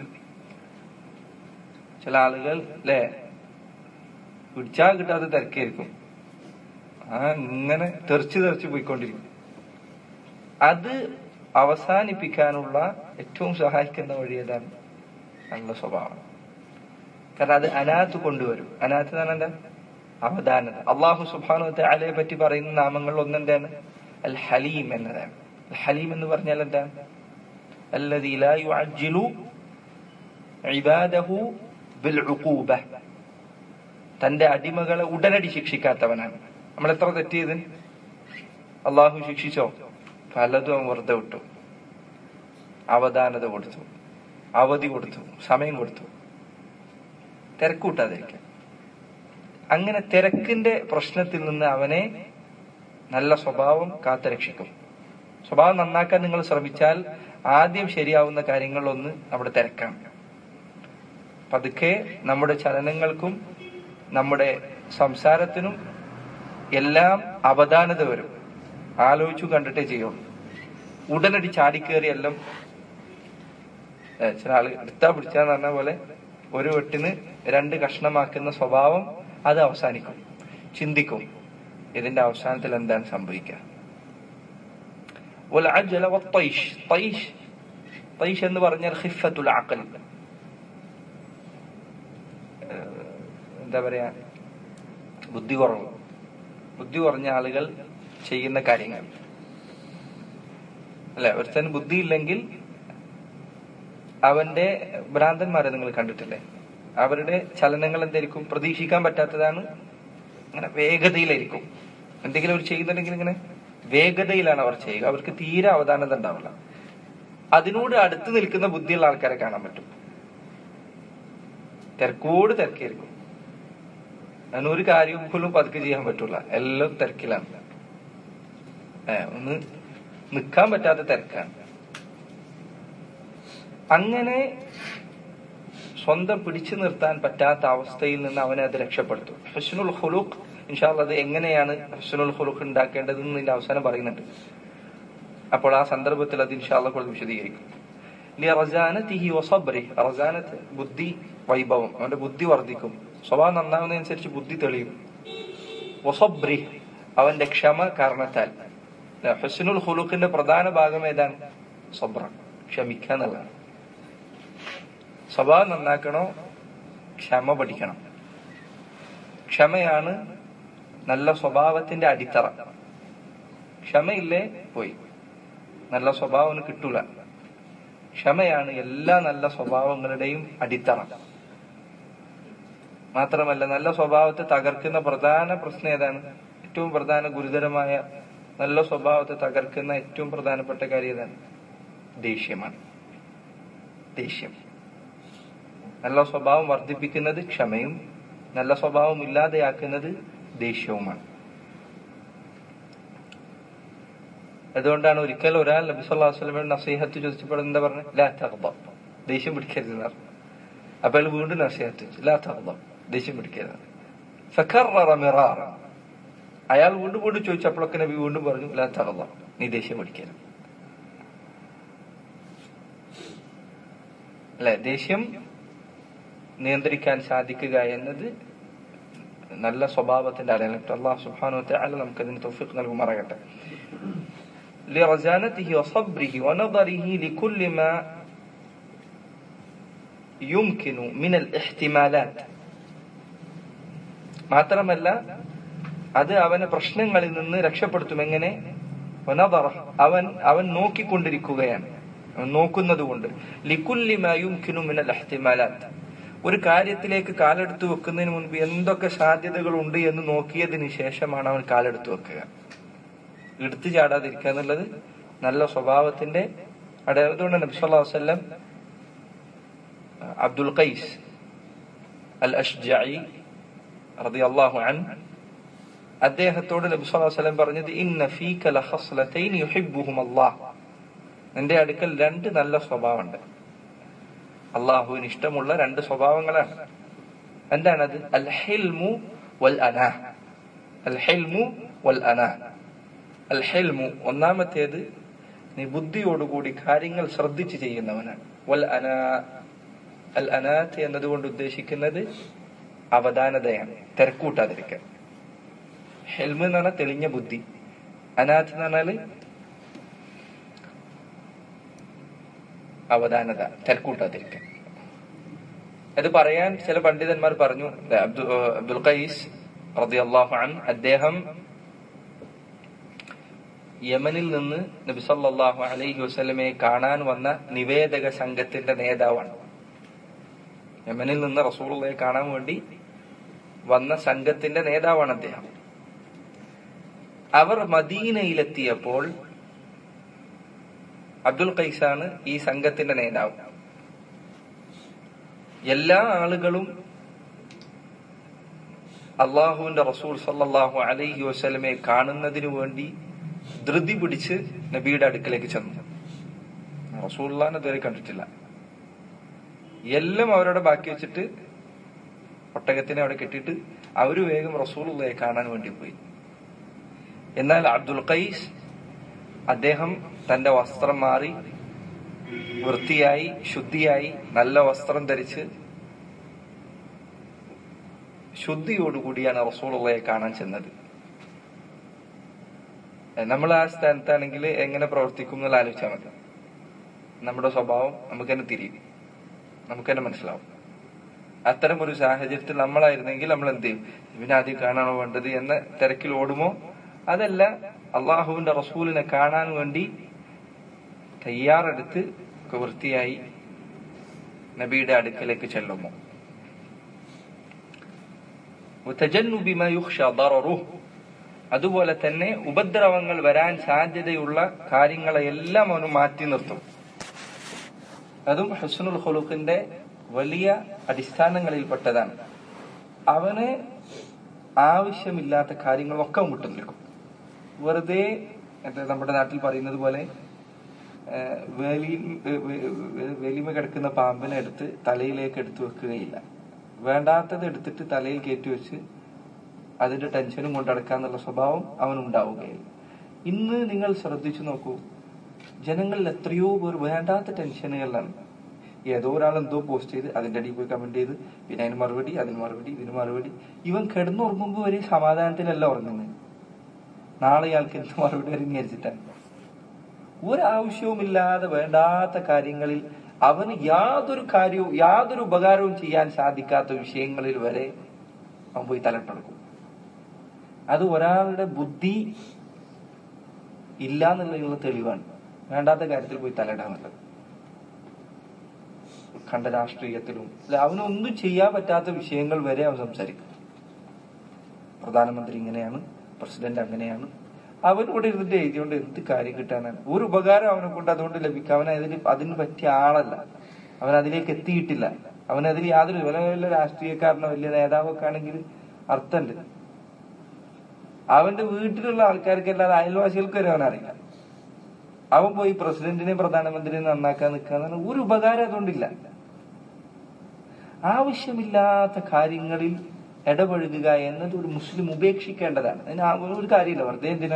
ചില ആളുകൾ അല്ലേ പിടിച്ചാൽ കിട്ടാതെ തിരക്കായിരിക്കും ആ ഇങ്ങനെ തെറിച്ച് തെറിച്ച് പോയിക്കൊണ്ടിരിക്കും അത് അവസാനിപ്പിക്കാനുള്ള ഏറ്റവും സഹായിക്കുന്ന വഴി ഏതാണ് നല്ല സ്വഭാവം കാരണം അത് അനാത്ത് കൊണ്ടുവരും അനാത്ത് എന്ന് പറഞ്ഞാൽ എന്താ അവധാനത അള്ളാഹു സുബാനുത്തെ അലയെ പറ്റി പറയുന്ന നാമങ്ങൾ ഒന്നെന്താണ് അൽ ഹലീം എന്നതാണ് അൽ ഹലീം എന്ന് പറഞ്ഞാൽ എന്താണ് الذي لا يعجل عباده بالعقوبة തന്റെ അടിമകളെ ഉടനടി ശിക്ഷിക്കാത്തവനാണ് നമ്മൾ എത്ര തെറ്റ് ചെയ്ത് അള്ളാഹു ശിക്ഷിച്ചോ പലതും അവൻ വെറുതെ വിട്ടു അവധാനത കൊടുത്തു അവധി കൊടുത്തു സമയം കൊടുത്തു തിരക്കൂട്ടാതിരിക്കാൻ അങ്ങനെ തിരക്കിന്റെ പ്രശ്നത്തിൽ നിന്ന് അവനെ നല്ല സ്വഭാവം കാത്തുരക്ഷിക്കും സ്വഭാവം നന്നാക്കാൻ നിങ്ങൾ ശ്രമിച്ചാൽ ആദ്യം ശരിയാവുന്ന കാര്യങ്ങളൊന്ന് നമ്മുടെ തിരക്കാണ് പതുക്കെ നമ്മുടെ ചലനങ്ങൾക്കും നമ്മുടെ സംസാരത്തിനും എല്ലാം അവധാനത വരും ആലോചിച്ചു കണ്ടിട്ടേ ചെയ്യുള്ളൂ ഉടനടി ചാടിക്കേറി എല്ലാം ഏ, ചില ആള് എടുത്താ പിടിച്ചാന്ന് പറഞ്ഞ പോലെ ഒരു വെട്ടിന് രണ്ട് കഷ്ണമാക്കുന്ന സ്വഭാവം അത് അവസാനിക്കും ചിന്തിക്കും ഇതിന്റെ അവസാനത്തിൽ എന്താണ് സംഭവിക്കുക والعجل والطيش طيش طيش എന്ന് പറഞ്ഞാൽ ഖിഫത്തുൽ അഖൽ ഏഹ് എന്താ പറയാ ബുദ്ധി കുറവ് ബുദ്ധി കുറഞ്ഞ ആളുകൾ ചെയ്യുന്ന കാര്യങ്ങൾ അല്ലെ ഒരുത്തന് ബുദ്ധി ഇല്ലെങ്കിൽ അവന്റെ ഭ്രാന്തന്മാരെ നിങ്ങൾ കണ്ടിട്ടില്ലേ അവരുടെ ചലനങ്ങൾ എന്തായിരിക്കും പ്രതീക്ഷിക്കാൻ പറ്റാത്തതാണ് അങ്ങനെ വേഗതയിലായിരിക്കും എന്തെങ്കിലും അവർ ചെയ്യുന്നുണ്ടെങ്കിൽ ഇങ്ങനെ വേഗതയിലാണ് അവർ ചെയ്യുക അവർക്ക് തീരെ അവധാനത ഉണ്ടാവില്ല അതിനോട് അടുത്ത് നിൽക്കുന്ന ബുദ്ധിയുള്ള ആൾക്കാരെ കാണാൻ പറ്റും തിരക്കോട് തിരക്കായിരിക്കും അതിനൊരു കാര്യവും പോലും പതുക്കെ ചെയ്യാൻ പറ്റൂല എല്ലാം തിരക്കിലാണ് ഏ ഒന്ന് നിൽക്കാൻ പറ്റാത്ത തിരക്കാണ് അങ്ങനെ സ്വന്തം പിടിച്ചു നിർത്താൻ പറ്റാത്ത അവസ്ഥയിൽ നിന്ന് അവനെ അത് രക്ഷപ്പെടുത്തും ഹസ്നുൽ ഹുലൂഖ് ഇൻഷാല്ല അത് എങ്ങനെയാണ് ഹസ്നുൽ ഹുലൂഖ് ഉണ്ടാക്കേണ്ടതെന്ന് ഇതിന്റെ അവസാനം പറയുന്നുണ്ട് അപ്പോൾ ആ സന്ദർഭത്തിൽ അത് ഇൻഷാല്ല കൂടുതൽ വിശദീകരിക്കും റസാനത്തിഹി വസബ്രി റസാനത്ത് ബുദ്ധി വൈഭവം അവന്റെ ബുദ്ധി വർദ്ധിക്കും സ്വഭാവം നന്നാവുന്നതനുസരിച്ച് ബുദ്ധി തെളിയും വസബ്രി അവന്റെ ക്ഷമ കാരണത്താൽ ഹുസ്നുൽ ഹുലുഖിന്റെ പ്രധാന ഭാഗം ഏതാണ് സബ്ര ക്ഷമിക്കുക എന്നുള്ളതാണ് സ്വഭാവം നന്നാക്കണോ ക്ഷമ പഠിക്കണം ക്ഷമയാണ് നല്ല സ്വഭാവത്തിന്റെ അടിത്തറ ക്ഷമയില്ലേ പോയി നല്ല സ്വഭാവം കിട്ടൂല ക്ഷമയാണ് എല്ലാ നല്ല സ്വഭാവങ്ങളുടെയും അടിത്തറ മാത്രമല്ല നല്ല സ്വഭാവത്തെ തകർക്കുന്ന പ്രധാന പ്രശ്നം ഏതാണ് ഏറ്റവും പ്രധാന ഗുരുതരമായ നല്ല സ്വഭാവത്തെ തകർക്കുന്ന ഏറ്റവും പ്രധാനപ്പെട്ട കാര്യം ഏതാണ് ദേഷ്യമാണ് ദേഷ്യം നല്ല സ്വഭാവം വർദ്ധിപ്പിക്കുന്നത് ക്ഷമയും നല്ല സ്വഭാവം ഇല്ലാതെയാക്കുന്നത് ദേഷ്യവുമാണ് അതുകൊണ്ടാണ് ഒരിക്കൽ ഒരാൾ നബി സല്ലല്ലാഹു അലൈഹി വസല്ലമയുടെ നസീഹത്ത് ചോദിച്ചപ്പോൾ എന്താ പറഞ്ഞത് ലാ തഗ്ദ ദേഷ്യം പിടിക്കരുത് എന്ന് പറഞ്ഞു അപ്പോൾ അയാൾ വീണ്ടും നസീഹത്ത് ചോദിച്ചു ലാ തഗ്ദ ദേഷ്യം പിടിക്കരുത് ഫക്കററ മിറാറ അയാൾ വീണ്ടും വീണ്ടും ചോദിച്ചപ്പോഴൊക്കെ നബി വീണ്ടും പറഞ്ഞു ലാ തഗ്ദ നീ ദേഷ്യം പിടിക്കരുത് അല്ലെ ദേഷ്യം നിയന്ത്രിക്കാൻ സാധിക്കുക എന്നത് നല്ല സ്വഭാവത്തിന്റെ അടയാളം അള്ളാഹു സുബ്ഹാനഹു വതആല നമുക്ക് അതിന് തൗഫീഖ് നൽകുമാറാകട്ടെ لرزانته وصبره ونظره لكل ما يمكن من الاحتمالات മാത്രമല്ല അത് അവനെ പ്രശ്നങ്ങളിൽ നിന്ന് രക്ഷപ്പെടുത്തും എങ്ങനെ വനദറ അവൻ അവൻ നോക്കിക്കൊണ്ടിരിക്കുകയാണ് അവൻ നോക്കുന്നത് കൊണ്ട് ലിക്കുല്ലിമായും മിനൽ അഹ്തിമാലാത്ത് ഒരു കാര്യത്തിലേക്ക് കാലെടുത്ത് വെക്കുന്നതിന് മുൻപ് എന്തൊക്കെ സാധ്യതകൾ ഉണ്ട് എന്ന് നോക്കിയതിന് ശേഷമാണ് അവൻ കാലെടുത്ത് വെക്കുക എടുത്തു ചാടാതിരിക്കുക എന്നുള്ളത് നല്ല സ്വഭാവത്തിന്റെ അതുകൊണ്ട് നബി സല്ലല്ലാഹു അലൈഹി വസല്ലം അബ്ദുൽ ഖൈസ് അൽ അഷ്ജഈ റളിയല്ലാഹു അൻഹു അദ്ദേഹത്തോട് നബി സല്ലല്ലാഹു അലൈഹി വസല്ലം പറഞ്ഞത് ഇന്ന ഫീക ലഖസ്ലതൈൻ യുഹിബ്ബുഹും അല്ലാഹ് നിന്റെ അടുക്കൽ രണ്ട് നല്ല സ്വഭാവമുണ്ട് അള്ളാഹുവിന് ഇഷ്ടമുള്ള രണ്ട് സ്വഭാവങ്ങളാണ് എന്താണത് അൽ ഹിൽമു വൽ അനാ അൽ ഹിൽമു വൽ അനാ അൽ ഹിൽമു ഒന്നാമത്തേത് നീ ബുദ്ധിയോടുകൂടി കാര്യങ്ങൾ ശ്രദ്ധിച്ച് ചെയ്യുന്നവനാണ് വൽ അനാ അൽ അനാത്ത് എന്നതുകൊണ്ട് ഉദ്ദേശിക്കുന്നത് അവധാനതയാണ് തിരക്കൂട്ടാതിരിക്കാൻ ഹെൽമ് എന്ന് പറഞ്ഞാൽ തെളിഞ്ഞ ബുദ്ധി അനാത്ത് എന്ന് പറഞ്ഞാല് അവധാനത തിരക്കൂട്ടാതിരിക്കാൻ അത് പറയാൻ ചില പണ്ഡിതന്മാർ പറഞ്ഞു അബ്ദുൽ ഖൈസ് റളിയല്ലാഹു അൻ അദ്ദേഹം യമനിൽ നിന്ന് നബി സല്ലല്ലാഹു അലൈഹി വസല്ലമയെ കാണാൻ വന്ന നിവേദക സംഘത്തിന്റെ നേതാവാണ് യമനിൽ നിന്ന് റസൂലുള്ളയെ കാണാൻ വേണ്ടി വന്ന സംഘത്തിന്റെ നേതാവാണ് അദ്ദേഹം അവർ മദീനയിലെത്തിയപ്പോൾ അബ്ദുൽ ഖൈസാണ് ഈ സംഘത്തിന്റെ നേതാവ് എല്ലാ ആളുകളും അള്ളാഹുവിന്റെ റസൂൽ സല്ലാഹു അലൈഹി വസ്ലമെ കാണുന്നതിനു വേണ്ടി ധൃതി പിടിച്ച് നബിയുടെ അടുക്കലേക്ക് ചെന്നു റസൂല്ലാൻ ഇതുവരെ കണ്ടിട്ടില്ല എല്ലാം അവരുടെ ബാക്കി വെച്ചിട്ട് ഒട്ടകത്തിനെ അവിടെ കെട്ടിയിട്ട് അവര് വേഗം റസൂലുള്ളയെ കാണാൻ വേണ്ടി പോയി എന്നാൽ അബ്ദുൽ ഖൈസ് അദ്ദേഹം തന്റെ വസ്ത്രം മാറി വൃത്തിയായി ശുദ്ധിയായി നല്ല വസ്ത്രം ധരിച്ച് ശുദ്ധിയോടുകൂടിയാണ് റസൂളുള്ളയെ കാണാൻ ചെന്നത് നമ്മൾ ആ സ്ഥാനത്താണെങ്കിൽ എങ്ങനെ പ്രവർത്തിക്കും എന്നുള്ള ആലോചിച്ചാൽ മതി നമ്മുടെ സ്വഭാവം നമുക്ക് തന്നെ തിരിയും നമുക്ക് തന്നെ മനസ്സിലാവും അത്തരം ഒരു സാഹചര്യത്തിൽ നമ്മളായിരുന്നെങ്കിൽ നമ്മൾ എന്ത് ചെയ്യും ഇവനെ ആദ്യം കാണാണോ വേണ്ടത് എന്ന തിരക്കിൽ ഓടുമോ അതല്ല അള്ളാഹുവിന്റെ റസൂലിനെ കാണാൻ വേണ്ടി തയ്യാറെടുത്ത് ഒക്കെ വൃത്തിയായി നബിയുടെ അടുക്കലേക്ക് ചെല്ലുമോ وتجنب ما يخشى ضرره അതുപോലെ തന്നെ ഉപദ്രവങ്ങൾ വരാൻ സാധ്യതയുള്ള കാര്യങ്ങളെയെല്ലാം അവന് മാറ്റി നിർത്തും അതും ഹസ്നുൽ ഖുലുഖിന്റെ വലിയ അടിസ്ഥാനങ്ങളിൽപ്പെട്ടതാണ് അവന് ആവശ്യമില്ലാത്ത കാര്യങ്ങളൊക്കെ വിട്ടു നിൽക്കും വെറുതെ എന്താ നമ്മുടെ നാട്ടിൽ പറയുന്നത് പോലെ ഏഹ്, വേലി വേ- വേ- വേലിമ കിടക്കുന്ന പാമ്പിനെ എടുത്ത് തലയിലേക്ക് എടുത്തു വെക്കുകയില്ല വേണ്ടാത്തത് എടുത്തിട്ട് തലയിൽ കയറ്റി വെച്ച് അതിന്റെ ടെൻഷനും കൊണ്ടടക്കാന്നുള്ള സ്വഭാവം അവനുണ്ടാവുകയില്ല ഇന്ന് നിങ്ങൾ ശ്രദ്ധിച്ചു നോക്കൂ ജനങ്ങളിൽ എത്രയോ പേർ വേണ്ടാത്ത ടെൻഷനുകളിലാണ് ഏതോ ഒരാൾ എന്തോ പോസ്റ്റ് ചെയ്ത് അതിന്റെ അടിയിൽ പോയി കമന്റ് ചെയ്ത് പിന്നെ അതിന് മറുപടി അതിന് മറുപടി ഇതിന് മറുപടി ഇവൻ കിടന്നുറങ്ങുമ്പോൾ വരെ സമാധാനത്തിലല്ല ഉറങ്ങുന്നത് നാളെ ഇയാൾക്ക് എന്ത് മറുപടി വരും വിചാരിച്ചിട്ടാണ് ഒരാവശ്യവുമില്ലാതെ വേണ്ടാത്ത കാര്യങ്ങളിൽ അവന് യാതൊരു കാര്യവും യാതൊരു ഉപകാരവും ചെയ്യാൻ സാധിക്കാത്ത വിഷയങ്ങളിൽ വരെ അവൻ പോയി തലട്ടെടുക്കും അത് ഒരാളുടെ ബുദ്ധി ഇല്ല എന്നുള്ളതിനുള്ള തെളിവാണ് വേണ്ടാത്ത കാര്യത്തിൽ പോയി തലയിടാന്നുള്ളത് കണ്ട രാഷ്ട്രീയത്തിലും അല്ല അവനൊന്നും ചെയ്യാൻ പറ്റാത്ത വിഷയങ്ങൾ വരെ അവൻ സംസാരിക്കും പ്രധാനമന്ത്രി ഇങ്ങനെയാണ് പ്രസിഡന്റ് അങ്ങനെയാണ് അവൻ ഇവിടെ ഇരുന്നിട്ട് എഴുതിയോണ്ട് എന്ത് കാര്യം കിട്ടാനാണ് ഒരു ഉപകാരം അവനെ കൊണ്ട് അതുകൊണ്ട് ലഭിക്കും അവൻ അതിന് അതിന് പറ്റിയ ആളല്ല അവൻ അതിലേക്ക് എത്തിയിട്ടില്ല അവൻ അതിൽ യാതൊരു വലിയ വലിയ രാഷ്ട്രീയക്കാരനോ വലിയ നേതാവൊക്കെ ആണെങ്കിൽ അർത്ഥമുണ്ട് അവന്റെ വീട്ടിലുള്ള ആൾക്കാർക്ക് അല്ലാതെ അയൽവാസികൾക്ക് വരെ അവൻ അറിയില്ല അവൻ പോയി പ്രസിഡന്റിനെയും പ്രധാനമന്ത്രിയെയും നന്നാക്കാൻ നിൽക്കുക ഒരു ഉപകാരം അതുകൊണ്ടില്ല ആവശ്യമില്ലാത്ത കാര്യങ്ങളിൽ ഇടപഴകുക എന്നത് ഒരു മുസ്ലിം ഉപേക്ഷിക്കേണ്ടതാണ് അതിന് ആ ഒരു കാര്യമില്ല വെറുതെ എന്തിനാ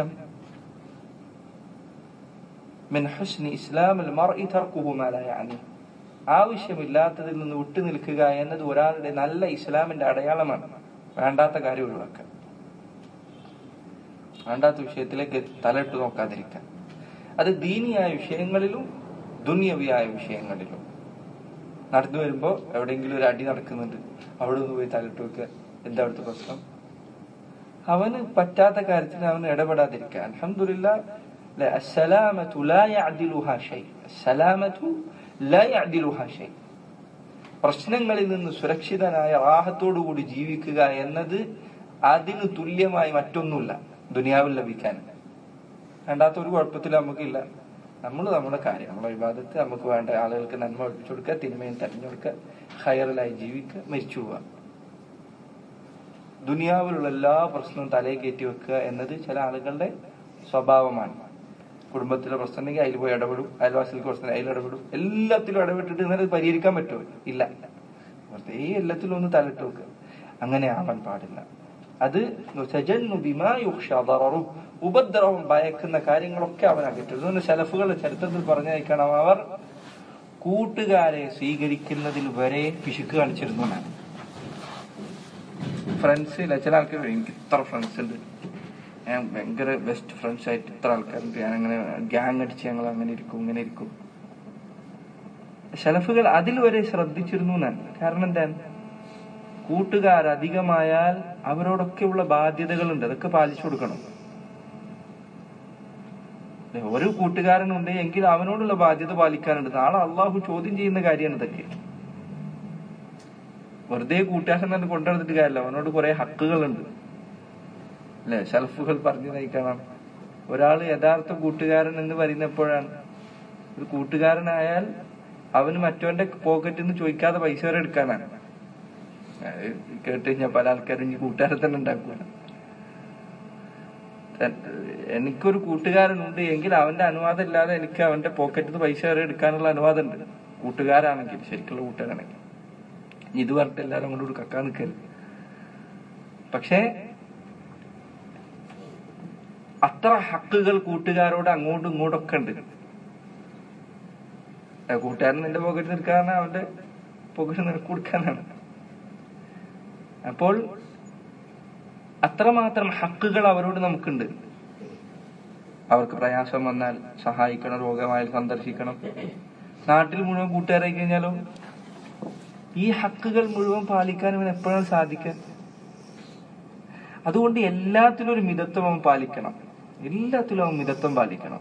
മിൻ ഹുസ്നി ഇസ്ലാമിൽ മർഇ തർക്കുഹു മാ ലാ യഅനി ആവശ്യമില്ലാത്തതിൽ നിന്ന് വിട്ടു നിൽക്കുക എന്നത് ഒരാളുടെ നല്ല ഇസ്ലാമിന്റെ അടയാളമാണ് വേണ്ടാത്ത കാര്യം ഒഴിവാക്കാൻ വേണ്ടാത്ത വിഷയത്തിലേക്ക് തലയിട്ട് നോക്കാതിരിക്കാൻ അത് ദീനിയായ വിഷയങ്ങളിലും ദുന്യവിയായ വിഷയങ്ങളിലും നടന്നു വരുമ്പോ എവിടെയെങ്കിലും ഒരു അടി നടക്കുന്നുണ്ട് അവിടെ ഒന്ന് പോയി തലയിട്ട് വെക്കുക എന്താ അവിടുത്തെ പ്രശ്നം അവന് പറ്റാത്ത കാര്യത്തിന് അവന് ഇടപെടാതിരിക്കുക അൽഹംദുലില്ലാ ല- അസ്സലാമത്തു ലാ യഅദിലുഹാ ഷൈ. അസ്സലാമത്തു ലാ യഅദിലുഹാ ഷൈ. പ്രശ്നങ്ങളിൽ നിന്ന് സുരക്ഷിതനായ റാഹത്തോടുകൂടി ജീവിക്കുക എന്നത് അതിന് തുല്യമായി മറ്റൊന്നുമില്ല ദുനിയാവിൽ ലഭിക്കാൻ വേണ്ടാത്ത ഒരു കുഴപ്പത്തിലും നമുക്കില്ല നമ്മൾ നമ്മുടെ കാര്യം നമ്മളെ വിവാദത്ത് നമുക്ക് വേണ്ട ആളുകൾക്ക് നന്മ പഠിപ്പിച്ചു കൊടുക്കുക തിന്മയും തടഞ്ഞു കൊടുക്കുക ഹയറിലായി ജീവിക്കുക മരിച്ചു പോവുക ദുനിയാവിലുള്ള എല്ലാ പ്രശ്നവും തലയിൽ കയറ്റി വെക്കുക എന്നത് ചില ആളുകളുടെ സ്വഭാവമാണ് കുടുംബത്തിലെ പ്രശ്നം ഉണ്ടെങ്കിൽ അതിൽ പോയി ഇടപെടും അയൽവാസികൾക്ക് പ്രശ്നം അതിൽ ഇടപെടും എല്ലാത്തിലും ഇടപെട്ടിട്ട് ഇന്നലെ പരിഹരിക്കാൻ പറ്റുമോ ഇല്ല വെറുതെ എല്ലാത്തിലും ഒന്ന് തലയിട്ട് വെക്കുക അങ്ങനെ ആവാൻ പാടില്ല അത് തജന്നു ബിമാ യുഖ്ഷാ ദററു. ഉപദ്രവം ഭയക്കുന്ന കാര്യങ്ങളൊക്കെ അവൻ അകറ്റും ഇതൊന്ന് ശലഫുകളുടെ ചരിത്രത്തിൽ പറഞ്ഞയക്കണം അവർ കൂട്ടുകാരെ സ്വീകരിക്കുന്നതിൽ വരെ പിശുക്ക് കാണിച്ചിരുന്നു എന്നാണ് ഫ്രണ്ട്സ് ഇല്ല ചില ആൾക്കാർ എനിക്ക് ഇത്ര ഫ്രണ്ട്സ് ഉണ്ട് ഞാൻ ഭയങ്കര ബെസ്റ്റ് ഫ്രണ്ട്സ് ആയിട്ട് ഇത്ര ആൾക്കാരുണ്ട് ഞാൻ അങ്ങനെ ഗ്യാങ് അടിച്ച് ഞങ്ങൾ അങ്ങനെ ഇരിക്കും ഇങ്ങനെ ഇരിക്കും ഷലഫുകൾ അതിൽ വരെ ശ്രദ്ധിച്ചിരുന്നു എന്നാണ് കാരണം എന്താണ് കൂട്ടുകാർ അധികമായാൽ അവരോടൊക്കെയുള്ള ബാധ്യതകളുണ്ട് അതൊക്കെ പാലിച്ചു കൊടുക്കണം ദേ, ഒരു കൂട്ടുകാരനുണ്ട് എങ്കിൽ അവനോടുള്ള ബാധ്യത പാലിക്കാനുണ്ട് നാളെ അള്ളാഹു ചോദ്യം ചെയ്യുന്ന കാര്യമാണ് ഇതൊക്കെ വെറുതെ കൂട്ടുകാരൻ തന്നെ കൊണ്ടുവന്നിട്ട് കാര്യമില്ല അവനോട് കുറെ ഹക്കുകളുണ്ട് അല്ലെ ഷെൽഫുകൾ പറഞ്ഞു നയിക്കണം ഒരാൾ യഥാർത്ഥ കൂട്ടുകാരൻ എന്ന് പറയുന്നപ്പോഴാണ് ഒരു കൂട്ടുകാരനായാൽ അവന് മറ്റവന്റെ പോക്കറ്റിൽ നിന്ന് ചോദിക്കാതെ പൈസ വരെ എടുക്കാനാണ് അത് കേട്ട് കഴിഞ്ഞാൽ പല ആൾക്കാരും ഇനി കൂട്ടുകാരെ തന്നെ ഉണ്ടാക്കുക എനിക്കൊരു കൂട്ടുകാരനുണ്ട് എങ്കിൽ അവന്റെ അനുവാദം ഇല്ലാതെ എനിക്ക് അവന്റെ പോക്കറ്റിൽ നിന്ന് പൈസ വരെ എടുക്കാനുള്ള അനുവാദം ഉണ്ട് കൂട്ടുകാരാണെങ്കിൽ ശരിക്കുള്ള കൂട്ടുകാരാണെങ്കിൽ ഇത് പറഞ്ഞിട്ട് എല്ലാരും അങ്ങോട്ട് കക്കാൻ നിൽക്കരുത് പക്ഷേ അത്ര ഹക്കുകൾ കൂട്ടുകാരോട് അങ്ങോട്ടും ഇങ്ങോട്ടും ഒക്കെ ഉണ്ട് ഏ, കൂട്ടുകാരൻ നിന്റെ പോക്കറ്റിൽ നിൽക്കാനാണ് അവന്റെ പോക്കറ്റിൽ നിനക്ക് കൊടുക്കാനാണ് അപ്പോൾ അത്രമാത്രം ഹക്കുകൾ അവരോട് നമുക്കുണ്ട് അവർക്ക് പ്രയാസം വന്നാൽ സഹായിക്കണം രോഗമായാൽ സന്ദർശിക്കണം നാട്ടിൽ മുഴുവൻ കൂട്ടുകാരായി കഴിഞ്ഞാലോ ഈ ഹക്കുകൾ മുഴുവൻ പാലിക്കാൻ ഇവൻ എപ്പോഴാണ് സാധിക്കുക അതുകൊണ്ട് എല്ലാത്തിലും ഒരു മിതത്വം അവൻ പാലിക്കണം എല്ലാത്തിലും അവൻ മിതത്വം പാലിക്കണം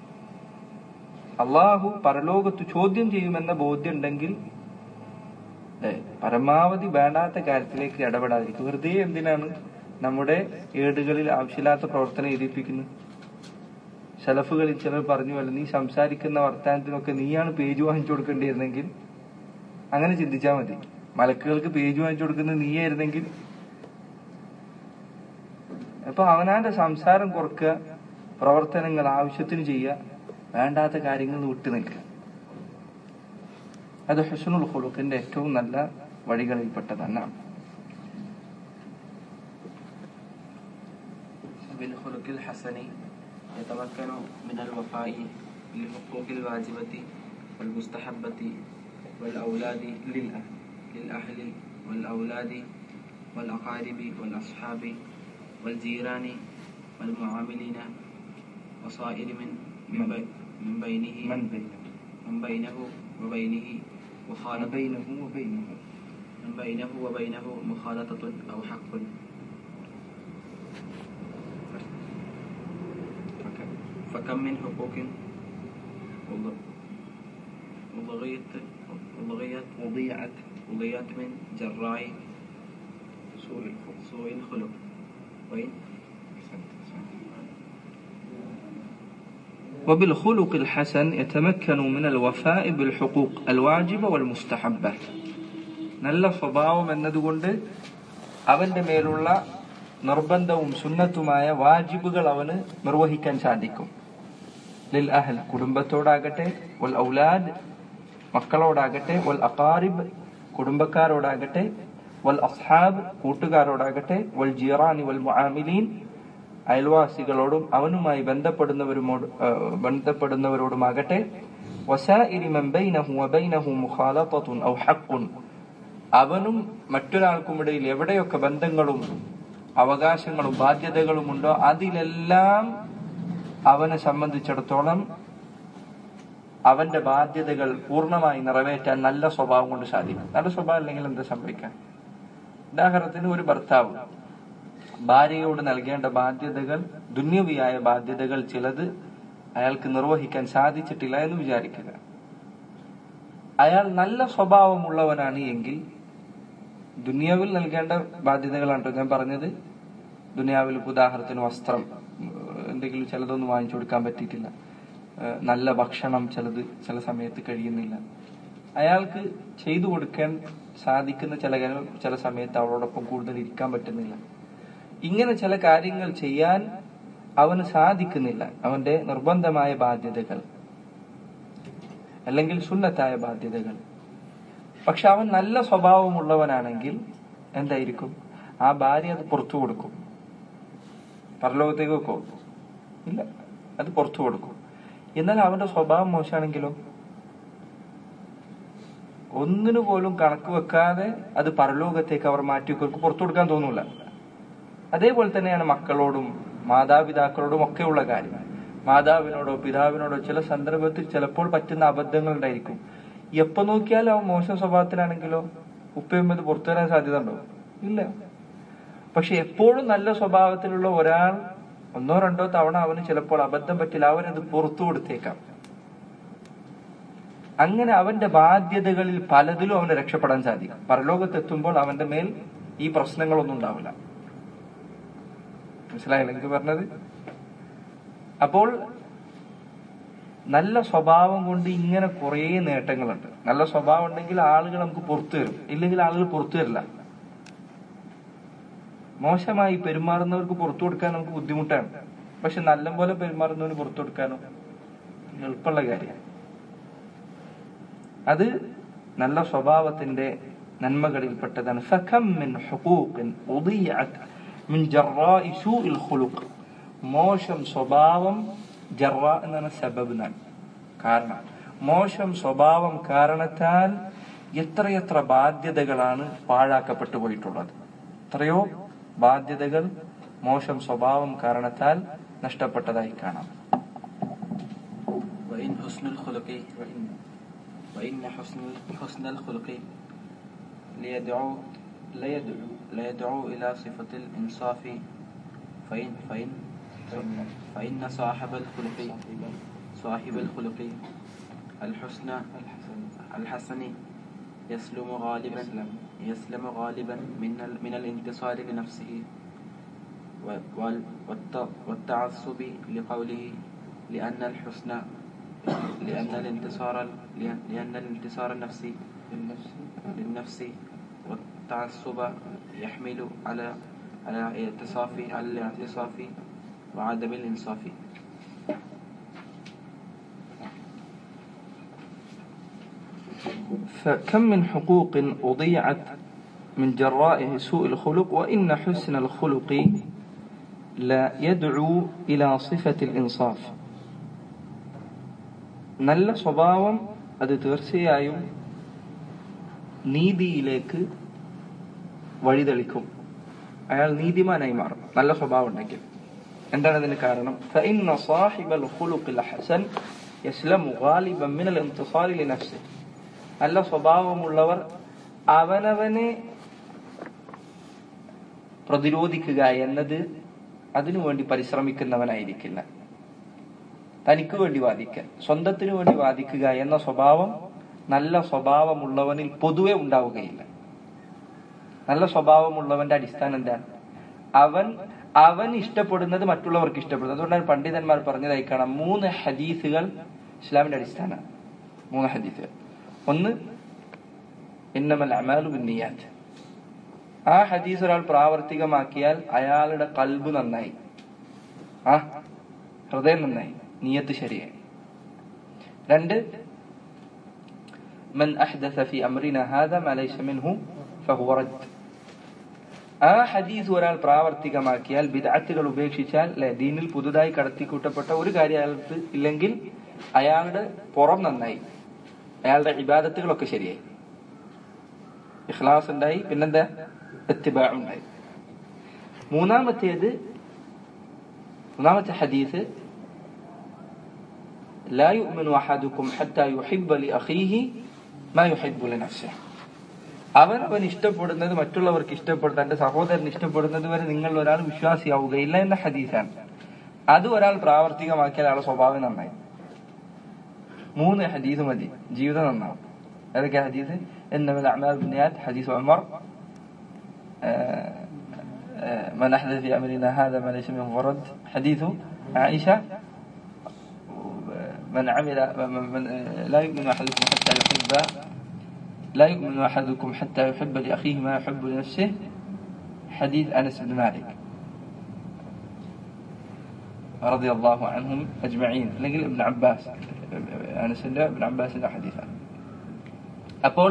അള്ളാഹു പരലോകത്ത് ചോദ്യം ചെയ്യുമെന്ന ബോധ്യം ഉണ്ടെങ്കിൽ ഏ, പരമാവധി വേണ്ടാത്ത കാര്യത്തിലേക്ക് ഇടപെടാതിരിക്കും വെറുതെ എന്തിനാണ് നമ്മുടെ ഏടുകളിൽ ആവശ്യമില്ലാത്ത പ്രവർത്തനം എഴുതിപ്പിക്കുന്നത് ഷലഫുകളിൽ ചിലർ പറഞ്ഞു പോലെ നീ സംസാരിക്കുന്ന വർത്തമാനത്തിനൊക്കെ നീയാണ് പേജ് വാങ്ങിച്ചു കൊടുക്കേണ്ടിയിരുന്നെങ്കിൽ അങ്ങനെ ചിന്തിച്ചാൽ മതി മലക്കുകൾക്ക് പേജ് വാങ്ങിച്ചു കൊടുക്കുന്നത് നീയായിരുന്നെങ്കിൽ അപ്പൊ അവനാന്റെ സംസാരം കുറക്കുക പ്രവർത്തനങ്ങൾ ആവശ്യത്തിന് ചെയ്യുക വേണ്ടാത്ത കാര്യങ്ങൾ വിട്ടു നിൽക്കുക അത് ഹുസനുൽ ഖുലുഖിന്റെ ഏറ്റവും നല്ല വഴികളിൽപ്പെട്ടതാണ് بالخلق الحسن يتمكن من الوفاء بالحقوق الواجبة والمستحبة والأولاد للأهل للأهل والأولاد والأقارب والأصحاب والجيران والمعاملين وصائر من من, بي من بينه من بينه من بينه وبينه مخالطة بينه وبينه من بينه وبينه مخالطة أو حق فكم من حقوق وض- وضغيت وضغيت وضيعت وضيعت من جراء سوء الخلق سوء الخلق وإن وبالخلق الحسن يتمكن من الوفاء بالحقوق الواجبة والمستحبة നല്ല സ്വഭാവം എന്നതുകൊണ്ട് അവന്റെ മേലുള്ള നിർബന്ധവും സുന്നത്തുമായ വാജിബുകൾ അവന് നിർവഹിക്കാൻ സാധിക്കും ലിൽ അഹൽ കുടുംബത്തോടാകട്ടെ വൽ ഔലാദ് മക്കളോടാകട്ടെ വൽ അഖാരിബ് കുടുംബക്കാരോടാകട്ടെ വൽ അസ്ഹാബ് കൂട്ടുകാരോടാകട്ടെ വൽ ജിറാനി വൽ മുആമിലീൻ അയൽവാസികളോടും അവനുമായി ബന്ധപ്പെടുന്നവരുമോട് ആ, ബന്ധപ്പെടുന്നവരോടുമാകട്ടെ വസാഇരി മൻ ബൈനഹു വബൈനഹു മുഖാലത്തത്തുൻ ഔ ഹഖ്ഖുൻ അവനും മറ്റൊരാൾക്കും ഇടയിൽ എവിടെയൊക്കെ ബന്ധങ്ങളും അവകാശങ്ങളും ബാധ്യതകളും ഉണ്ടോ അതിലെല്ലാം അവനെ സംബന്ധിച്ചിടത്തോളം അവന്റെ ബാധ്യതകൾ പൂർണ്ണമായി നിറവേറ്റാൻ നല്ല സ്വഭാവം കൊണ്ട് സാധിക്കും നല്ല സ്വഭാവം അല്ലെങ്കിൽ എന്താ സംഭവിക്കാൻ ഉദാഹരണത്തിന് ഒരു ഭർത്താവ് ഭാര്യയോട് നൽകേണ്ട ബാധ്യതകൾ ദുന്യവിയായ ബാധ്യതകൾ ചിലത് അയാൾക്ക് നിർവഹിക്കാൻ സാധിച്ചിട്ടില്ല എന്ന് വിചാരിക്കുക അയാൾ നല്ല സ്വഭാവമുള്ളവനാണ് എങ്കിൽ ദുനിയാവിൽ നൽകേണ്ട ബാധ്യതകളാണ് ട്ടോ ഞാൻ പറഞ്ഞത് ദുനിയാവിൽ ഇപ്പൊ ഉദാഹരണത്തിന് വസ്ത്രം ഉം, എന്തെങ്കിലും ചിലതൊന്നും വാങ്ങിച്ചു കൊടുക്കാൻ പറ്റിയിട്ടില്ല ഏഹ് നല്ല ഭക്ഷണം ചിലത് ചില സമയത്ത് കഴിയുന്നില്ല അയാൾക്ക് ചെയ്തു കൊടുക്കാൻ സാധിക്കുന്ന ചില കാര്യങ്ങൾ ചില സമയത്ത് അവളോടൊപ്പം കൂടുതൽ ഇരിക്കാൻ പറ്റുന്നില്ല ഇങ്ങനെ ചില കാര്യങ്ങൾ ചെയ്യാൻ അവന് സാധിക്കുന്നില്ല അവന്റെ നിർബന്ധമായ ബാധ്യതകൾ അല്ലെങ്കിൽ സുന്നത്തായ ബാധ്യതകൾ പക്ഷെ അവൻ നല്ല സ്വഭാവമുള്ളവനാണെങ്കിൽ എന്തായിരിക്കും ആ ഭാര്യ അത് പുറത്തു കൊടുക്കും പരലോകത്തേക്ക് വെക്കോ ഇല്ല അത് പുറത്തു കൊടുക്കും എന്നാൽ അവന്റെ സ്വഭാവം മോശമാണെങ്കിലോ ഒന്നിനു പോലും കണക്ക് വെക്കാതെ അത് പരലോകത്തേക്ക് അവർ മാറ്റി വെക്കും പുറത്തു കൊടുക്കാൻ തോന്നൂല അതേപോലെ തന്നെയാണ് മക്കളോടും മാതാപിതാക്കളോടും ഒക്കെയുള്ള കാര്യം മാതാവിനോടോ പിതാവിനോടോ ചില സന്ദർഭത്തിൽ ചിലപ്പോൾ പറ്റുന്ന അബദ്ധങ്ങൾ ഉണ്ടായിരിക്കും എപ്പോ നോക്കിയാലും അവൻ മോശം സ്വഭാവത്തിലാണെങ്കിലോ ഉപ്പയും അത് പുറത്തു വരാൻ സാധ്യത ഉണ്ടോ ഇല്ല പക്ഷെ എപ്പോഴും നല്ല സ്വഭാവത്തിലുള്ള ഒരാൾ ഒന്നോ രണ്ടോ തവണ അവന് ചിലപ്പോൾ അബദ്ധം പറ്റില്ല അവനത് പുറത്തു കൊടുത്തേക്കാം അങ്ങനെ അവന്റെ ബാധ്യതകളിൽ പലതിലും അവന് രക്ഷപ്പെടാൻ സാധിക്കും പരലോകത്തെത്തുമ്പോൾ അവന്റെ മേൽ ഈ പ്രശ്നങ്ങളൊന്നും ഉണ്ടാവില്ല മനസ്സിലായില്ല എനിക്ക് പറഞ്ഞത് അപ്പോൾ നല്ല സ്വഭാവം കൊണ്ട് ഇങ്ങനെ കുറേ നേട്ടങ്ങളുണ്ട് നല്ല സ്വഭാവം ഉണ്ടെങ്കിൽ ആളുകൾ നമുക്ക് പുറത്തു തരും ഇല്ലെങ്കിൽ ആളുകൾ പുറത്തു തരില്ല മോശമായി പെരുമാറുന്നവർക്ക് പുറത്തു കൊടുക്കാൻ നമുക്ക് ബുദ്ധിമുട്ടാണ് പക്ഷെ നല്ലപോലെ പെരുമാറുന്നവന് പുറത്തു കൊടുക്കാനോ എളുപ്പമുള്ള കാര്യമാണ് അത് നല്ല സ്വഭാവത്തിന്റെ നന്മകളിൽപ്പെട്ടതാണ് ഫകം മിൻ ഹുഖൂഖിൻ ഉദിയഅത് മിൻ ജറാഇ സൂഇൽ ഖുലുഖ് മോശം സ്വഭാവം ജറ എന്നാണ് സബബ് എന്നാണ് കാരണം മോശം സ്വഭാവം കാരണത്താൽ എത്രയെത്ര ബാധ്യതകളാണ് പാഴാക്കപ്പെട്ടു പോയിട്ടുള്ളത് എത്രയോ ബാധ്യതകൾ മോശം സ്വഭാവം കാരണത്താൽ നഷ്ടപ്പെട്ടതായി കാണാം وإن حسن الخلق وإن حسن حسن الخلق ليدعو ليدعو ليدعو إلى صفة الإنصاف فإن فإن فإن صاحب الخلق صاحب الخلق الحسنى الحسن يسلم غالبا يسلم غالبا من ال- من الانتصار لنفسه و- وال- والت- والتعصب لقوله لأن الحسن لأن الانتصار لأن لأن الانتصار النفسي للنفس والتعصب يحمل على على الاعتصاف على الاعتصاف وعدم الإنصاف فكم من حقوق أضيعت من جراء سوء الخلق وإن حسن الخلق لا يدعو إلى صفة الإنصاف നല്ല സ്വഭാവം അത് തീർച്ചയായും നീതിയിലേക്ക് വഴിതെളിക്കും അയാൾ നീതിമാനായി മാറും നല്ല സ്വഭാവം ഉണ്ടെങ്കിൽ എന്താണ് ഇതിന് കാരണം فإن صاحب الخلق الحسن يسلم غالبا من الانتصار لنفسه നല്ല സ്വഭാവമുള്ളവർ അവനവനെ പ്രതിരോധിക്കുക എന്നത് അതിനു വേണ്ടി പരിശ്രമിക്കുന്നവനായിരിക്കില്ല തനിക്ക് വേണ്ടി വാദിക്കാൻ സ്വന്തത്തിനു വേണ്ടി വാദിക്കുക എന്ന സ്വഭാവം നല്ല സ്വഭാവമുള്ളവനിൽ പൊതുവെ ഉണ്ടാവുകയില്ല നല്ല സ്വഭാവമുള്ളവന്റെ അടിസ്ഥാനം എന്താണ് അവൻ അവൻ ഇഷ്ടപ്പെടുന്നത് മറ്റുള്ളവർക്ക് ഇഷ്ടപ്പെടുന്നത് അതുകൊണ്ടാണ് പണ്ഡിതന്മാർ പറഞ്ഞതായി കാണാം മൂന്ന് ഹദീസുകൾ ഇസ്ലാമിന്റെ അടിസ്ഥാനമാണ് മൂന്ന് ഹദീസുകൾ ഒന്ന് ഇന്നമൽ അമാലു ബിന്നിയാത്ത് ആ ഹദീസ് ഒരാൾ പ്രാവർത്തികമാക്കിയാൽ അയാളുടെ കൽബ് നന്നായി ആ ഹൃദയം നന്നായി നീയത്ത് ശരിയായി രണ്ട് من أحدث في أمرنا هذا ما ليس منه فهو رد ആ ഹദീസ് ഒരാൾ പ്രാവർത്തികമാക്കിയാൽ ബിദഅത്തുകൾ ഉപേക്ഷിച്ചാൽ അല്ലെ ദീനിൽ പുതുതായി കടത്തിക്കൂട്ടപ്പെട്ട ഒരു കാര്യം അയാൾക്ക് ഇല്ലെങ്കിൽ അയാളുടെ പുറം നന്നായി അയാളുടെ ഇബാദത്തുകളൊക്കെ ശരിയായി ഇഖ്ലാസ് ഉണ്ടായി പിന്നെന്താ ഇത്തിബാ ഉണ്ടായി മൂന്നാമത്തേത് മൂന്നാമത്തെ ഹദീസ് لا يؤمن أحدكم حتى يحب لأخيه ما يحب لنفسه അവൻ അവൻ ഇഷ്ടപ്പെടുന്നത് മറ്റുള്ളവർക്ക് ഇഷ്ടപ്പെടുന്നത് തന്റെ സഹോദരൻ ഇഷ്ടപ്പെടുന്നത് വരെ നിങ്ങൾ ഒരാൾ വിശ്വാസിയാവുകയില്ല എന്ന ഹദീസാണ് അത് ഒരാൾ പ്രാവർത്തികമാക്കിയാൽ അയാളുടെ സ്വഭാവം നന്നായി മൂന്ന് ഹദീസ് മതി ജീവിതം നന്നാവും ഏതൊക്കെ ഹദീസ് إنما الأعمال بالنيات حديث عمر آه، آه، من أحدث في أمرنا هذا ما ليس منه ورد حديث عائشة من عمل من من لا يؤمن أحدكم حتى يحب لا يؤمن أحدكم حتى يحب لأخيه ما يحب لنفسه حديث أنس بن مالك رضي الله عنهم أجمعين لقل ابن عباس أنس ابن عباس حديثا അപ്പോൾ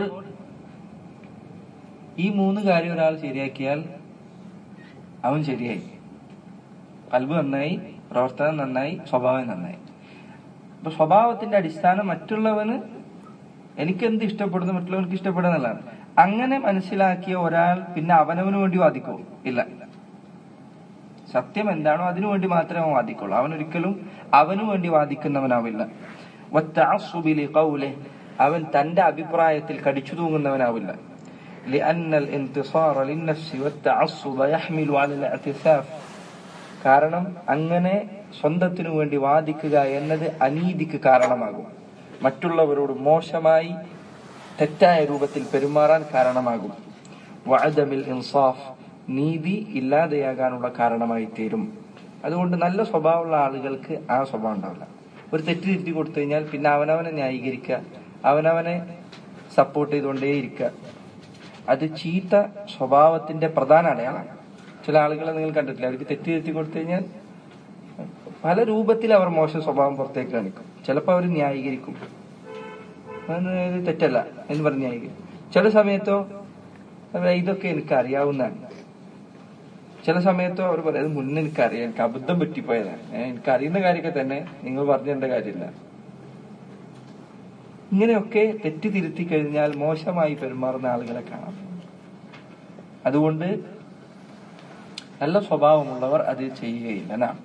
ഈ മൂന്ന് കാര്യം ഒരാൾ ശരിയാക്കിയാൽ അവൻ ശരിയായി കൽബ് നന്നായി പ്രവർത്തനം നന്നായി സ്വഭാവം നന്നായി അപ്പൊ സ്വഭാവത്തിന്റെ അടിസ്ഥാനം മറ്റുള്ളവന് എനിക്കെന്ത് ഇഷ്ടപ്പെടുന്നു മറ്റുള്ളവർക്ക് ഇഷ്ടപ്പെടുന്നതാണ് അങ്ങനെ മനസ്സിലാക്കിയ ഒരാൾ പിന്നെ അവനവന് വേണ്ടി വാദിക്കോ ഇല്ല സത്യം എന്താണോ അതിനു വേണ്ടി മാത്രമേ അവൻ വാദിക്കുള്ളൂ അവൻ ഒരിക്കലും അവനു വേണ്ടി വാദിക്കുന്നവനാവില്ല വത്തഅസ്സുബി ലിഖൗലിഹി. അവൻ തന്റെ അഭിപ്രായത്തിൽ കടിച്ചു തൂങ്ങുന്നവനാവില്ല لأن الانتصار للنفس والتعصب يحمل على الاعتساف കാരണം അങ്ങനെ സ്വന്തത്തിനു വേണ്ടി വാദിക്കുക എന്നത് അനീതിക്ക് കാരണമാകും മറ്റുള്ളവരോട് മോശമായി തെറ്റായ രൂപത്തിൽ പെരുമാറാൻ കാരണമാകും വഅദമിൽ ഇൻസാഫ് നീതി ഇല്ലാതെയാകാനുള്ള കാരണമായി തീരും അതുകൊണ്ട് നല്ല സ്വഭാവമുള്ള ആളുകൾക്ക് ആ സ്വഭാവം ഉണ്ടാവില്ല ഒരു തെറ്റ് തിരുത്തി കൊടുത്തു കഴിഞ്ഞാൽ പിന്നെ അവനവനെ ന്യായീകരിക്കുക അവനവനെ സപ്പോർട്ട് ചെയ്തുകൊണ്ടേയിരിക്കുക അത് ചീത്ത സ്വഭാവത്തിന്റെ പ്രധാന അടയാളമാണ് ചില ആളുകളെ നിങ്ങൾ കണ്ടിട്ടില്ല അവർക്ക് തെറ്റ് തിരുത്തി കൊടുത്തു കഴിഞ്ഞാൽ പല രൂപത്തിൽ അവർ മോശം സ്വഭാവം പുറത്തേക്ക് കാണിക്കും ചിലപ്പോൾ അവർ ന്യായീകരിക്കും അത് ഇത് തെറ്റല്ല എന്ന് പറഞ്ഞ് ന്യായീകരിക്കും ചില സമയത്തോ അവർ ഇതൊക്കെ എനിക്ക് അറിയാവുന്നതാണ് ചില സമയത്തോ അവർ പറയും അത് മുന്നേ എനിക്കറിയാം എനിക്ക് അബദ്ധം പറ്റിപ്പോയതാണ് ഏ, എനിക്ക് അറിയുന്ന കാര്യമൊക്കെ തന്നെ നിങ്ങൾ പറഞ്ഞിട്ടേണ്ട കാര്യമില്ല ഇങ്ങനെയൊക്കെ തെറ്റ് തിരുത്തി കഴിഞ്ഞാൽ മോശമായി പെരുമാറുന്ന ആളുകളെ കാണാം അതുകൊണ്ട് നല്ല സ്വഭാവമുള്ളവർ അത് ചെയ്യുകയില്ല നാം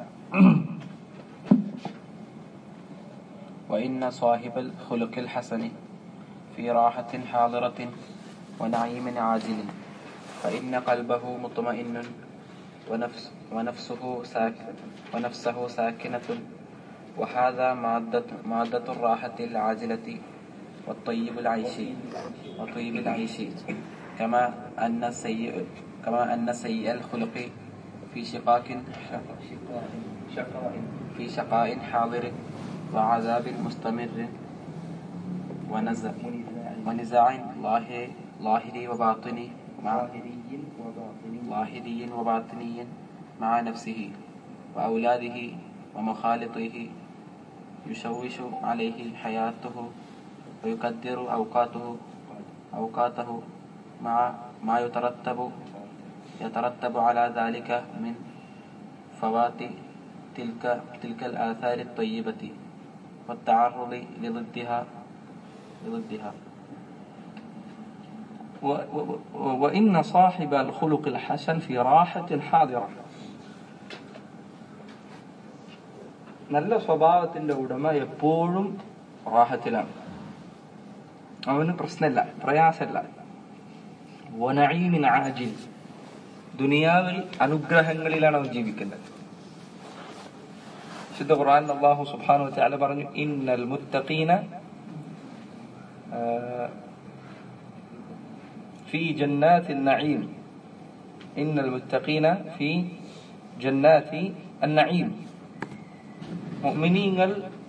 وإن صاحب الخلق الحسن في راحة حاضرة ونعيم عاجل فإن قلبه مطمئن ونفس ونفسه ساك ونفسه ساكنة وهذا مادة مادة الراحة العاجلة والطيب العيش وطيب العيش كما أن السيء كما أن سيء الخلق في شقاق في شقاء حاضر وعذاب مستمر ونزع ونزاع ظاهر ظاهري وباطني مع ظاهري وباطني مع نفسه وأولاده ومخالطه يشوش عليه حياته ويقدر أوقاته أوقاته مع ما يترتب يترتب على ذلك من فوات تلك تلك الآثار الطيبة والتعرض لضدها لضدها و- و- و- وإن صاحب الخلق الحسن في راحة حاضرة നല്ല സ്വഭാവത്തിന്റെ ഉടമ എപ്പോഴും റാഹത്തിലാണ് അവന് പ്രശ്നമില്ല പ്രയാസമില്ല വനഈമിൻ ആജിൽ ദുനിയാവിൽ അനുഗ്രഹങ്ങളിലാണ് അവൻ ജീവിക്കുന്നത് വിശുദ്ധ ഖുർആൻ അല്ലാഹു സുബ്ഹാനഹു വതആല പറഞ്ഞു ഇന്നൽ മുത്തഖീന ആ, في جنات النعيم إن المتقين في جنات النعيم മുഅ്മിനീങ്ങൾ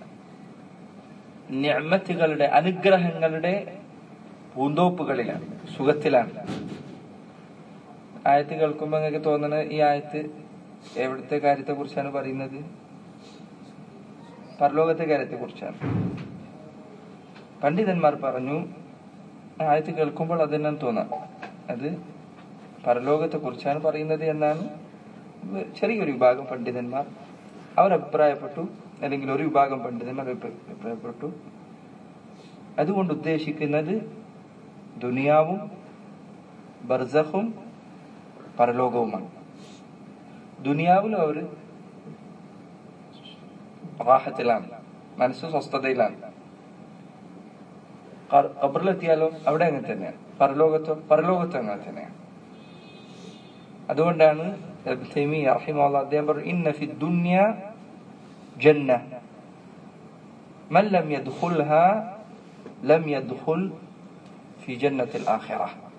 നിഅമത്തുകളുടെ അനുഗ്രഹങ്ങളുടെ പൂന്തോപ്പുകളിലാണ് സുഖത്തിലാണ് ആയത്ത് കേൾക്കുമ്പോൾ നിങ്ങൾക്ക് തോന്നുന്നത് ഈ ആയത്ത് എവിടുത്തെ കാര്യത്തെ കുറിച്ചാണ് പറയുന്നത് പരലോകത്തെ കാര്യത്തെ കുറിച്ചാണ് പണ്ഡിതന്മാർ പറഞ്ഞു ആയത്ത് കേൾക്കുമ്പോൾ അത് തന്നെ തോന്നാം അത് പരലോകത്തെ കുറിച്ചാണ് പറയുന്നത് എന്നാണ് ചെറിയൊരു വിഭാഗം പണ്ഡിതന്മാർ അവർ അഭിപ്രായപ്പെട്ടു അല്ലെങ്കിൽ ഒരു വിഭാഗം പണ്ഡിതന്മാർ അഭി- അഭിപ്രായപ്പെട്ടു അതുകൊണ്ട് ഉദ്ദേശിക്കുന്നത് ദുനിയാവും ബർസഖും പരലോകവുമാണ് ദുനിയാവിലും അവർ റാഹത്തിലാണ് മനസ്സ് സ്വസ്ഥതയിലാണ് ഖ- ഖബറിലെത്തിയാലോ അവിടെ അങ്ങനെ തന്നെയാണ് പരലോകത്തോ പരലോകത്തോ അങ്ങനെ തന്നെയാണ് അതുകൊണ്ടാണ് ഇബ്നു തൈമിയ്യ റഹിമഹുല്ലാ അദ്ദേഹം പറഞ്ഞു ഇന്ന ഫി ദുനിയ ജന്ന മൻ ലം യദ്ഖുൽഹ ലം യദ്ഖുൽ ഫി ജന്നത്തിൽ ആഖിറ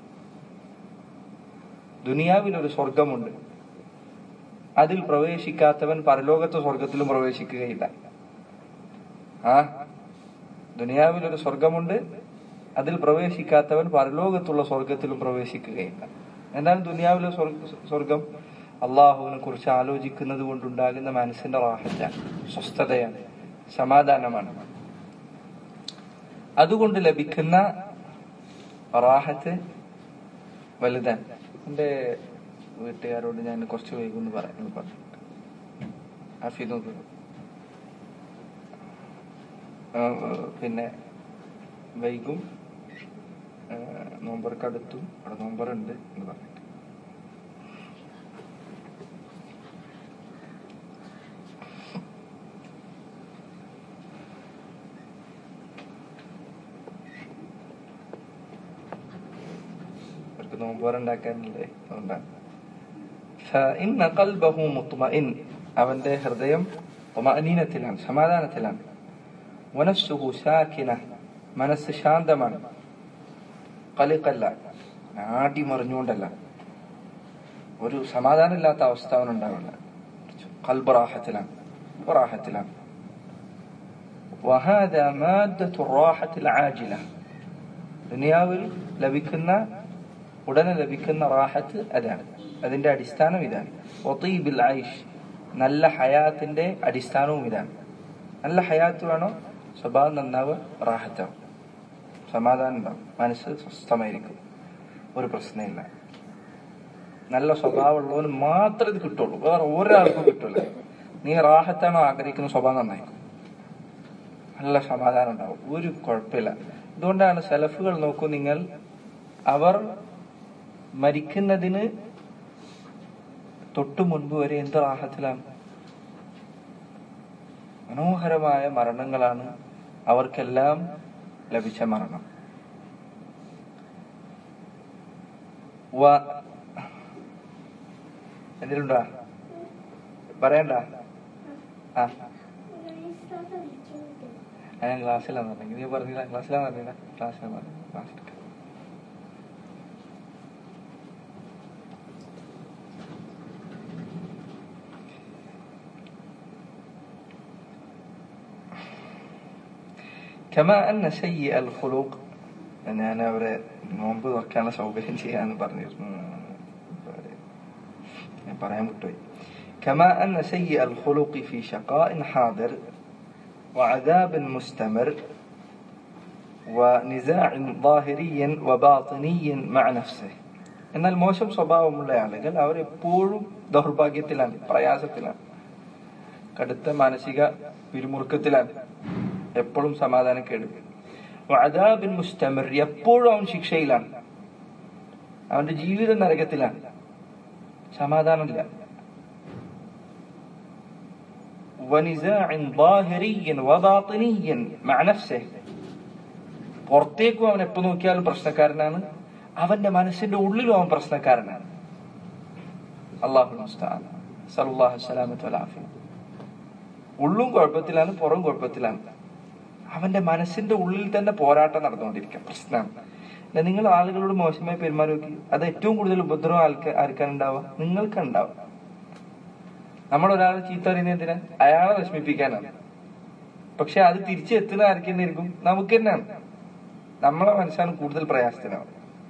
ദുനിയാവിൽ ഒരു സ്വർഗമുണ്ട് അതിൽ പ്രവേശിക്കാത്തവൻ പരലോകത്തെ സ്വർഗത്തിലും പ്രവേശിക്കുകയില്ല ആ ദുനിയാവിൽ ഒരു സ്വർഗമുണ്ട് അതിൽ പ്രവേശിക്കാത്തവൻ പരലോകത്തുള്ള സ്വർഗത്തിലും പ്രവേശിക്കുകയില്ല എന്നാൽ ദുനിയാവിലെ സ്വർഗ- സ്വർഗം അള്ളാഹുവിനെ കുറിച്ച് ആലോചിക്കുന്നത് കൊണ്ടുണ്ടാകുന്ന മനസ്സിന്റെ റാഹത്താണ് സ്വസ്ഥതയാണ് സമാധാനമാണ് അതുകൊണ്ട് ലഭിക്കുന്ന റാഹത്ത് വലുതാണ് എന്റെ വീട്ടുകാരോട് ഞാൻ കുറച്ച് വൈകുമെന്ന് പറയാൻ പറഞ്ഞു അഫീദ് പിന്നെ വൈകും ആ, നോമ്പർക്ക് അടുത്തും അവിടെ നോമ്പറുണ്ട് എന്ന് പറഞ്ഞിട്ട് അവർക്ക് നോമ്പുണ്ടാക്കാനില്ലേ അതുകൊണ്ടാണ് فإن قلبه مطمئن അവന്റെ ഹൃദയം തൊമാനീനത്തിലാണ് സമാധാനത്തിലാണ് വനസ്സുഹു സാക്കിന മനസ്സ് ശാന്തമാണ് കളിക്കല്ല ആടി മറിഞ്ഞുകൊണ്ടല്ല ഒരു സമാധാനമില്ലാത്ത അവസ്ഥ അവനുണ്ടാവില്ല കൽബ് റാഹത്തിലാണ് റാഹത്തിലാണ് وهذا مادة الراحة العاجلة ദുനിയാവിൽ ലഭിക്കുന്ന ഉടനെ ലഭിക്കുന്ന റാഹത്ത് അതാണ് അതിന്റെ അടിസ്ഥാനം ഇതാണ് ഒത്തീബിൽ ഐഷ് നല്ല ഹയാത്തിന്റെ അടിസ്ഥാനവും ഇതാണ് നല്ല ഹയാത്ത് വേണോ സ്വഭാവം നന്നാവുക റാഹത്താവും സമാധാനം ഉണ്ടാവും മനസ്സ് സ്വസ്ഥമായിരിക്കും ഒരു പ്രശ്നമില്ല നല്ല സ്വഭാവമുള്ളവന് മാത്രമേ ഇത് കിട്ടുള്ളൂ വേറെ ഒരാൾക്കും കിട്ടില്ല നീ റാഹത്താണോ ആഗ്രഹിക്കുന്ന സ്വഭാവം നന്നായിരിക്കും നല്ല സമാധാനം ഉണ്ടാവും ഒരു കുഴപ്പമില്ല അതുകൊണ്ടാണ് സെലഫുകൾ നോക്കൂ നിങ്ങൾ അവർ മരിക്കുന്നതിന് തൊട്ടു മുൻപ് വരെ എന്ത് റാഹത്തിലാണ് മനോഹരമായ മരണങ്ങളാണ് അവർക്കെല്ലാം ലഭിച്ച മരണം വ എന്തിലുണ്ടാ പറയണ്ട ആ ആ, ഞാൻ ക്ലാസ്സിലാന്ന് പറഞ്ഞെങ്കിൽ നീ പറഞ്ഞില്ല ക്ലാസ്സിലാന്ന് പറഞ്ഞില്ല ക്ലാസ്സിലാന്ന് പറഞ്ഞു ക്ലാസ് എടുക്കാം كما أن سيء الخلق ഞാൻ അവരെ നോമ്പ് തുറക്കാനുള്ള സൗകര്യം ചെയ്യാന്ന് പറഞ്ഞിരുന്നു ഞാൻ പറയാൻ വിട്ടുപോയി كما أن سيء الخلق في شقاء حاضر وعذاب مستمر ونزاع ظاهري وباطني مع نفسه എന്നാൽ മോശം സ്വഭാവമുള്ള ആളുകൾ അവർ എപ്പോഴും ദൗർഭാഗ്യത്തിലാണ് പ്രയാസത്തിലാണ് കടുത്ത മാനസിക പിരിമുറുക്കത്തിലാണ് എപ്പോഴും സമാധാനക്കേട് വഅദാബിൻ മുസ്തമിർ എപ്പോഴും അവൻ ശിക്ഷയിലാണ് അവന്റെ ജീവിതം നരകത്തിലാണ് സമാധാനമില്ല ونزاع ظاهري وباطني مع نفسه പുറത്തേക്കും അവൻ എപ്പോ നോക്കിയാലും പ്രശ്നക്കാരനാണ് അവന്റെ മനസ്സിന്റെ ഉള്ളിലും അവൻ പ്രശ്നക്കാരനാണ് അള്ളാഹു സലാഹു സലാമത്ത് വലാഫി ഉള്ളും കുഴപ്പത്തിലാണ് പുറം കുഴപ്പത്തിലാണ് അവന്റെ മനസ്സിന്റെ ഉള്ളിൽ തന്നെ പോരാട്ടം നടന്നുകൊണ്ടിരിക്കുക പ്രശ്നമാണ് നിങ്ങൾ ആളുകളോട് മോശമായി പെരുമാറി നോക്കി അത് ഏറ്റവും കൂടുതൽ ഉപദ്രവം ആൾക്ക് ആർക്കാണ് ഉണ്ടാവുക നിങ്ങൾക്ക് ഉണ്ടാവുക നമ്മൾ ഒരാളെ ചീത്ത അറിയുന്നത് എന്തിനാ അയാളെ വിഷമിപ്പിക്കാനാണ് പക്ഷെ അത് തിരിച്ചെത്തുന്ന ആർക്കെന്നായിരിക്കും നമുക്ക് തന്നെയാണ് നമ്മളെ മനസ്സാണ് കൂടുതൽ പ്രയാസത്തിലാവും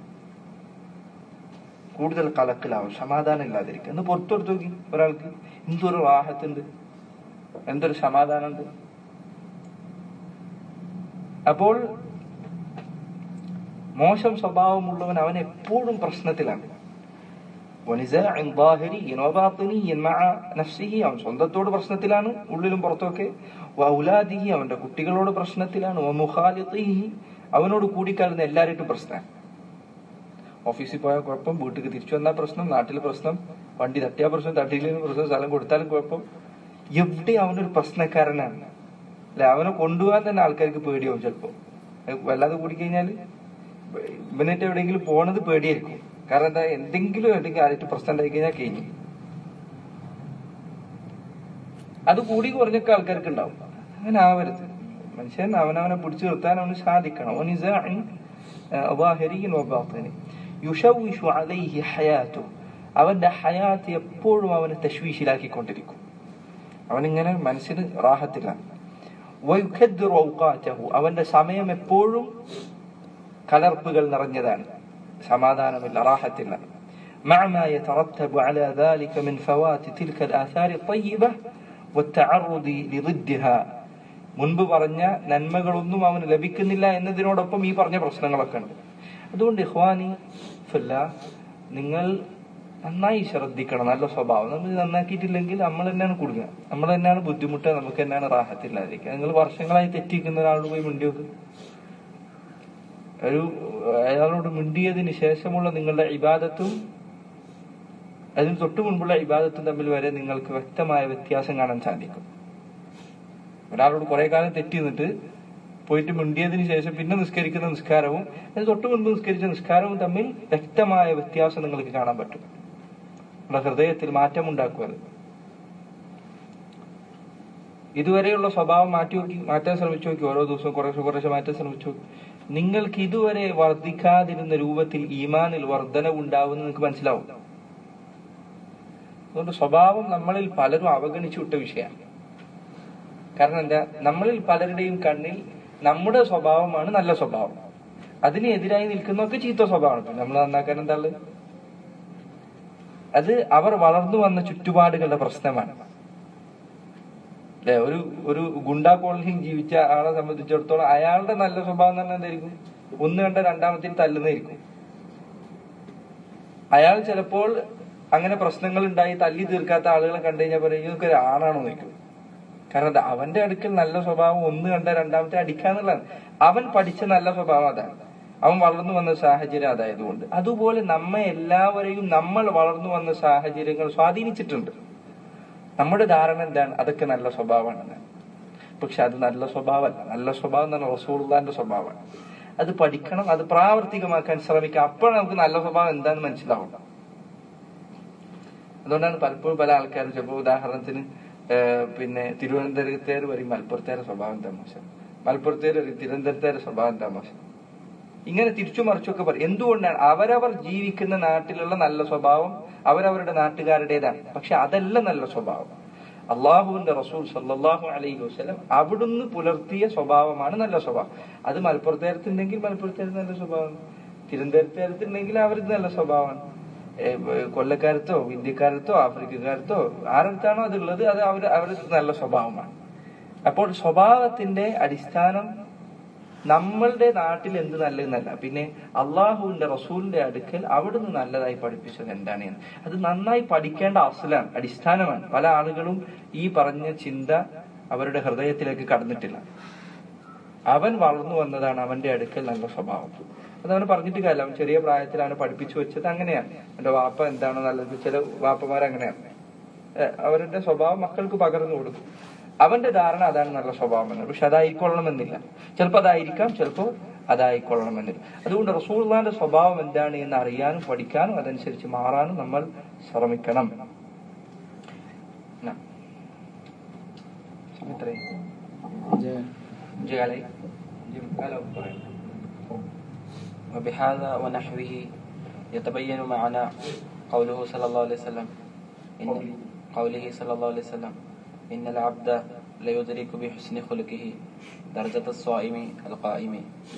കൂടുതൽ കലക്കിലാവും സമാധാനം ഇല്ലാതിരിക്കും എന്ന് പുറത്തെടുത്ത് നോക്കി ഒരാൾക്ക് എന്തൊരു വാഹത്തുണ്ട് എന്തൊരു സമാധാനമുണ്ട് അപ്പോൾ മോശം സ്വഭാവമുള്ളവൻ അവൻ എപ്പോഴും പ്രശ്നത്തിലാണ് ونزاع ظاهري وباطني مع نفسه അവൻ സ്വന്തത്തോട് പ്രശ്നത്തിലാണ് ഉള്ളിലും പുറത്തൊക്കെ വൗലാദിഹി അവന്റെ കുട്ടികളോട് പ്രശ്നത്തിലാണ് വമുഖാലിത്തിഹി അവനോട് കൂടിക്കാളുന്ന എല്ലാവരും പ്രശ്നമാണ് ഓഫീസിൽ പോയാൽ കുഴപ്പം വീട്ടിൽ തിരിച്ചു വന്നാൽ പ്രശ്നം നാട്ടിൽ പ്രശ്നം വണ്ടി തട്ടിയാൽ പ്രശ്നം തട്ടിയില്ലെങ്കിൽ പ്രശ്നം സ്ഥലം കൊടുത്താലും കുഴപ്പം എവിടെ അവനൊരു പ്രശ്നക്കാരനാണ് അല്ലെ അവനെ കൊണ്ടുപോകാൻ തന്നെ ആൾക്കാർക്ക് പേടിയാവും ചിലപ്പോ വല്ലാതെ കൂടിക്കഴിഞ്ഞാല് ഇവനായിട്ട് എവിടെയെങ്കിലും പോണത് പേടിയായിരിക്കും കാരണം എന്താ എന്തെങ്കിലും എവിടെയെങ്കിലും ആയിട്ട് പ്രശ്നം ഉണ്ടായി കഴിഞ്ഞാൽ കഴിഞ്ഞു അത് കൂടി കുറഞ്ഞൊക്കെ ആൾക്കാർക്ക് ഉണ്ടാവും അങ്ങനെ ആവരുത് മനുഷ്യൻ അവനവനെ പിടിച്ചു നിർത്താൻ അവന് സാധിക്കണം അവന് യുഷവിഷു അലൈഹി ഹയാത്തു അവന്റെ ഹയാത്ത് എപ്പോഴും അവനെ തശ്വീശിലാക്കിക്കൊണ്ടിരിക്കും അവനിങ്ങനെ മനസ്സിന് റാഹത്തിലാണ് വയുഖദ്ദിറു ഔഖാറ്റഹു അവന്റെ സമയം എപ്പോഴും കലർപ്പുകൾ നിറഞ്ഞതാണ് സമാധാനമില്ല റാഹത്തില്ല مع ما يترتب على ذلك من فوات تلك الآثار الطيبة والتعرض لضدها മുൻപ് പറഞ്ഞ നന്മകളൊന്നും അവന് ലഭിക്കുന്നില്ല എന്നതിനോടൊപ്പം ഈ പറഞ്ഞ പ്രശ്നങ്ങളൊക്കെ ഉണ്ട് അതുകൊണ്ട് ഇഹ്വാനി ഫില്ല നിങ്ങൾ നന്നായി ശ്രദ്ധിക്കണം നല്ല സ്വഭാവം നമ്മൾ നന്നാക്കിയിട്ടില്ലെങ്കിൽ നമ്മൾ തന്നെയാണ് കുടുങ്ങുക നമ്മൾ തന്നെയാണ് ബുദ്ധിമുട്ട് നമുക്ക് തന്നെയാണ് റാഹത്തില്ലാതിരിക്കുക നിങ്ങൾ വർഷങ്ങളായി തെറ്റിക്കുന്ന ഒരാളോട് പോയി മിണ്ടി നോക്ക് ഒരു അയാളോട് മിണ്ടിയതിന് ശേഷമുള്ള നിങ്ങളുടെ ഇബാദത്തും അതിന് തൊട്ടു മുൻപുള്ള ഇബാദത്തും തമ്മിൽ വരെ നിങ്ങൾക്ക് വ്യക്തമായ വ്യത്യാസം കാണാൻ സാധിക്കും ഒരാളോട് കുറെ കാലം തെറ്റി നിന്നിട്ട് പോയിട്ട് മിണ്ടിയതിന് ശേഷം പിന്നെ നിസ്കരിക്കുന്ന നിസ്കാരവും അതിന് തൊട്ടു മുൻപ് നിസ്കരിച്ച നിസ്കാരവും തമ്മിൽ വ്യക്തമായ വ്യത്യാസം നിങ്ങൾക്ക് കാണാൻ പറ്റും നമ്മുടെ ഹൃദയത്തിൽ മാറ്റം ഉണ്ടാക്കും അത് ഇതുവരെയുള്ള സ്വഭാവം മാറ്റി നോക്കി മാറ്റാൻ ശ്രമിച്ചു നോക്കി ഓരോ ദിവസവും കുറേശ്ശെ കുറേശ്ശെ മാറ്റാൻ ശ്രമിച്ചു നോക്കി നിങ്ങൾക്ക് ഇതുവരെ വർദ്ധിക്കാതിരുന്ന രൂപത്തിൽ ഈമാനിൽ വർധന ഉണ്ടാവുമെന്ന് നിങ്ങൾക്ക് മനസ്സിലാവും അതുകൊണ്ട് സ്വഭാവം നമ്മളിൽ പലരും അവഗണിച്ചു വിട്ട വിഷയമാണ് കാരണം എന്താ നമ്മളിൽ പലരുടെയും കണ്ണിൽ നമ്മുടെ സ്വഭാവമാണ് നല്ല സ്വഭാവം അതിനെതിരായി നിൽക്കുന്നതൊക്കെ ചീത്ത സ്വഭാവമാണ് നമ്മൾ നന്നാക്കാൻ എന്താ ഉള്ളത് അത് അവർ വളർന്നു വന്ന ചുറ്റുപാടുകളുടെ പ്രശ്നമാണ് അല്ലെ ഒരു ഒരു ഗുണ്ടാ കോളനിയിൽ ജീവിച്ച ആളെ സംബന്ധിച്ചിടത്തോളം അയാളുടെ നല്ല സ്വഭാവം എന്ന് പറഞ്ഞാൽ എന്തായിരിക്കും ഒന്ന് കണ്ട രണ്ടാമത്തിൽ തല്ലുന്നതായിരിക്കും അയാൾ ചിലപ്പോൾ അങ്ങനെ പ്രശ്നങ്ങൾ ഉണ്ടായി തല്ലി തീർക്കാത്ത ആളുകളെ കണ്ടു കഴിഞ്ഞാൽ പറയും ഇതൊക്കെ ഒരു ആണാണോ നോക്കും കാരണം എന്താ അവന്റെ അടുക്കൽ നല്ല സ്വഭാവം ഒന്ന് കണ്ട രണ്ടാമത്തെ അടിക്കാന്നുള്ളതാണ് അവൻ പഠിച്ച നല്ല സ്വഭാവം അതാണ് അവൻ വളർന്നു വന്ന സാഹചര്യം അതായതുകൊണ്ട് അതുപോലെ നമ്മെ എല്ലാവരെയും നമ്മൾ വളർന്നു വന്ന സാഹചര്യങ്ങൾ സ്വാധീനിച്ചിട്ടുണ്ട് നമ്മുടെ ധാരണ എന്താണ് അതൊക്കെ നല്ല സ്വഭാവമാണെന്ന് പക്ഷെ അത് നല്ല സ്വഭാവമല്ല നല്ല സ്വഭാവം എന്ന് പറഞ്ഞാൽ റസൂള്ളാന്റെ സ്വഭാവമാണ് അത് പഠിക്കണം അത് പ്രാവർത്തികമാക്കാൻ ശ്രമിക്കാം അപ്പോൾ നമുക്ക് നല്ല സ്വഭാവം എന്താണെന്ന് മനസ്സിലാവും അതുകൊണ്ടാണ് പലപ്പോഴും പല ആൾക്കാരും ചിലപ്പോൾ ഉദാഹരണത്തിന് ഏഹ് പിന്നെ തിരുവനന്തപുരത്തേർ പറയും മലപ്പുറത്തേരെ സ്വഭാവം എന്താ മോശം മലപ്പുറത്തേർ പറയും തിരുവനന്തപുരത്തേരെ സ്വഭാവം എന്താ മോശം ഇങ്ങനെ തിരിച്ചു മറിച്ചൊക്കെ പറയും എന്തുകൊണ്ടാണ് അവരവർ ജീവിക്കുന്ന നാട്ടിലുള്ള നല്ല സ്വഭാവം അവരവരുടെ നാട്ടുകാരുടേതാണ് പക്ഷെ അതല്ല നല്ല സ്വഭാവം അള്ളാഹുവിന്റെ റസൂൽ സല്ലാഹു അലൈഹി വസ്ലം അവിടുന്ന് പുലർത്തിയ സ്വഭാവമാണ് നല്ല സ്വഭാവം അത് മലപ്പുറത്തേരത്തുണ്ടെങ്കിൽ മലപ്പുറത്തേരത്ത് നല്ല സ്വഭാവമാണ് തിരുവനന്തപുരത്തേരത്തുണ്ടെങ്കിൽ അവർക്ക് നല്ല സ്വഭാവമാണ് ഏ, ഏ, കൊല്ലക്കാരത്തോ ഇന്ത്യക്കാരത്തോ ആഫ്രിക്കക്കാരത്തോ ആരടുത്താണോ അതുള്ളത് അത് അവർ അവർക്ക് നല്ല സ്വഭാവമാണ് അപ്പോൾ സ്വഭാവത്തിന്റെ അടിസ്ഥാനം നമ്മളുടെ നാട്ടിൽ എന്ത് നല്ലതെന്നല്ല പിന്നെ അള്ളാഹുവിന്റെ റസൂലിന്റെ അടുക്കൽ അവിടുന്ന് നല്ലതായി പഠിപ്പിച്ചത് എന്താണ് എന്ന് അത് നന്നായി പഠിക്കേണ്ട അസലാണ് അടിസ്ഥാനമാണ് പല ആളുകളും ഈ പറഞ്ഞ ചിന്ത അവരുടെ ഹൃദയത്തിലേക്ക് കടന്നിട്ടില്ല അവൻ വളർന്നു വന്നതാണ് അവന്റെ അടുക്കൽ നല്ല സ്വഭാവം അത് അവന് പറഞ്ഞിട്ട് കാര്യമില്ല അവൻ ചെറിയ പ്രായത്തിലാണ് പഠിപ്പിച്ചു വെച്ചത് അങ്ങനെയാണ് എന്റെ വാപ്പ എന്താണോ നല്ലത് ചില വാപ്പമാർ അങ്ങനെയാണ് ഏഹ് അവരുടെ സ്വഭാവം മക്കൾക്ക് പകർന്നു കൊടുക്കും അവന്റെ ധാരണ അതാണ് നല്ല സ്വഭാവം എന്ന് പക്ഷെ അതായിക്കൊള്ളണമെന്നില്ല ചിലപ്പോൾ അതായിരിക്കാം ചിലപ്പോൾ അതായിക്കൊള്ളണമെന്നില്ല അതുകൊണ്ട് റസൂള്ളാന്റെ സ്വഭാവം എന്താണ് എന്ന് അറിയാനും പഠിക്കാനും അതനുസരിച്ച് മാറാനും നമ്മൾ ശ്രമിക്കണം ന. എത്രയായി? അഞ്ചേ കാലായി? അഞ്ചേ മുക്കാലാവും പറയാം. وبهذا ونحوه يتبين معنى قوله صلى الله عليه وسلم إن قوله. قوله صلى الله عليه وسلم إن العبد ليدرك بحسن خلقه درجة الصائم القائم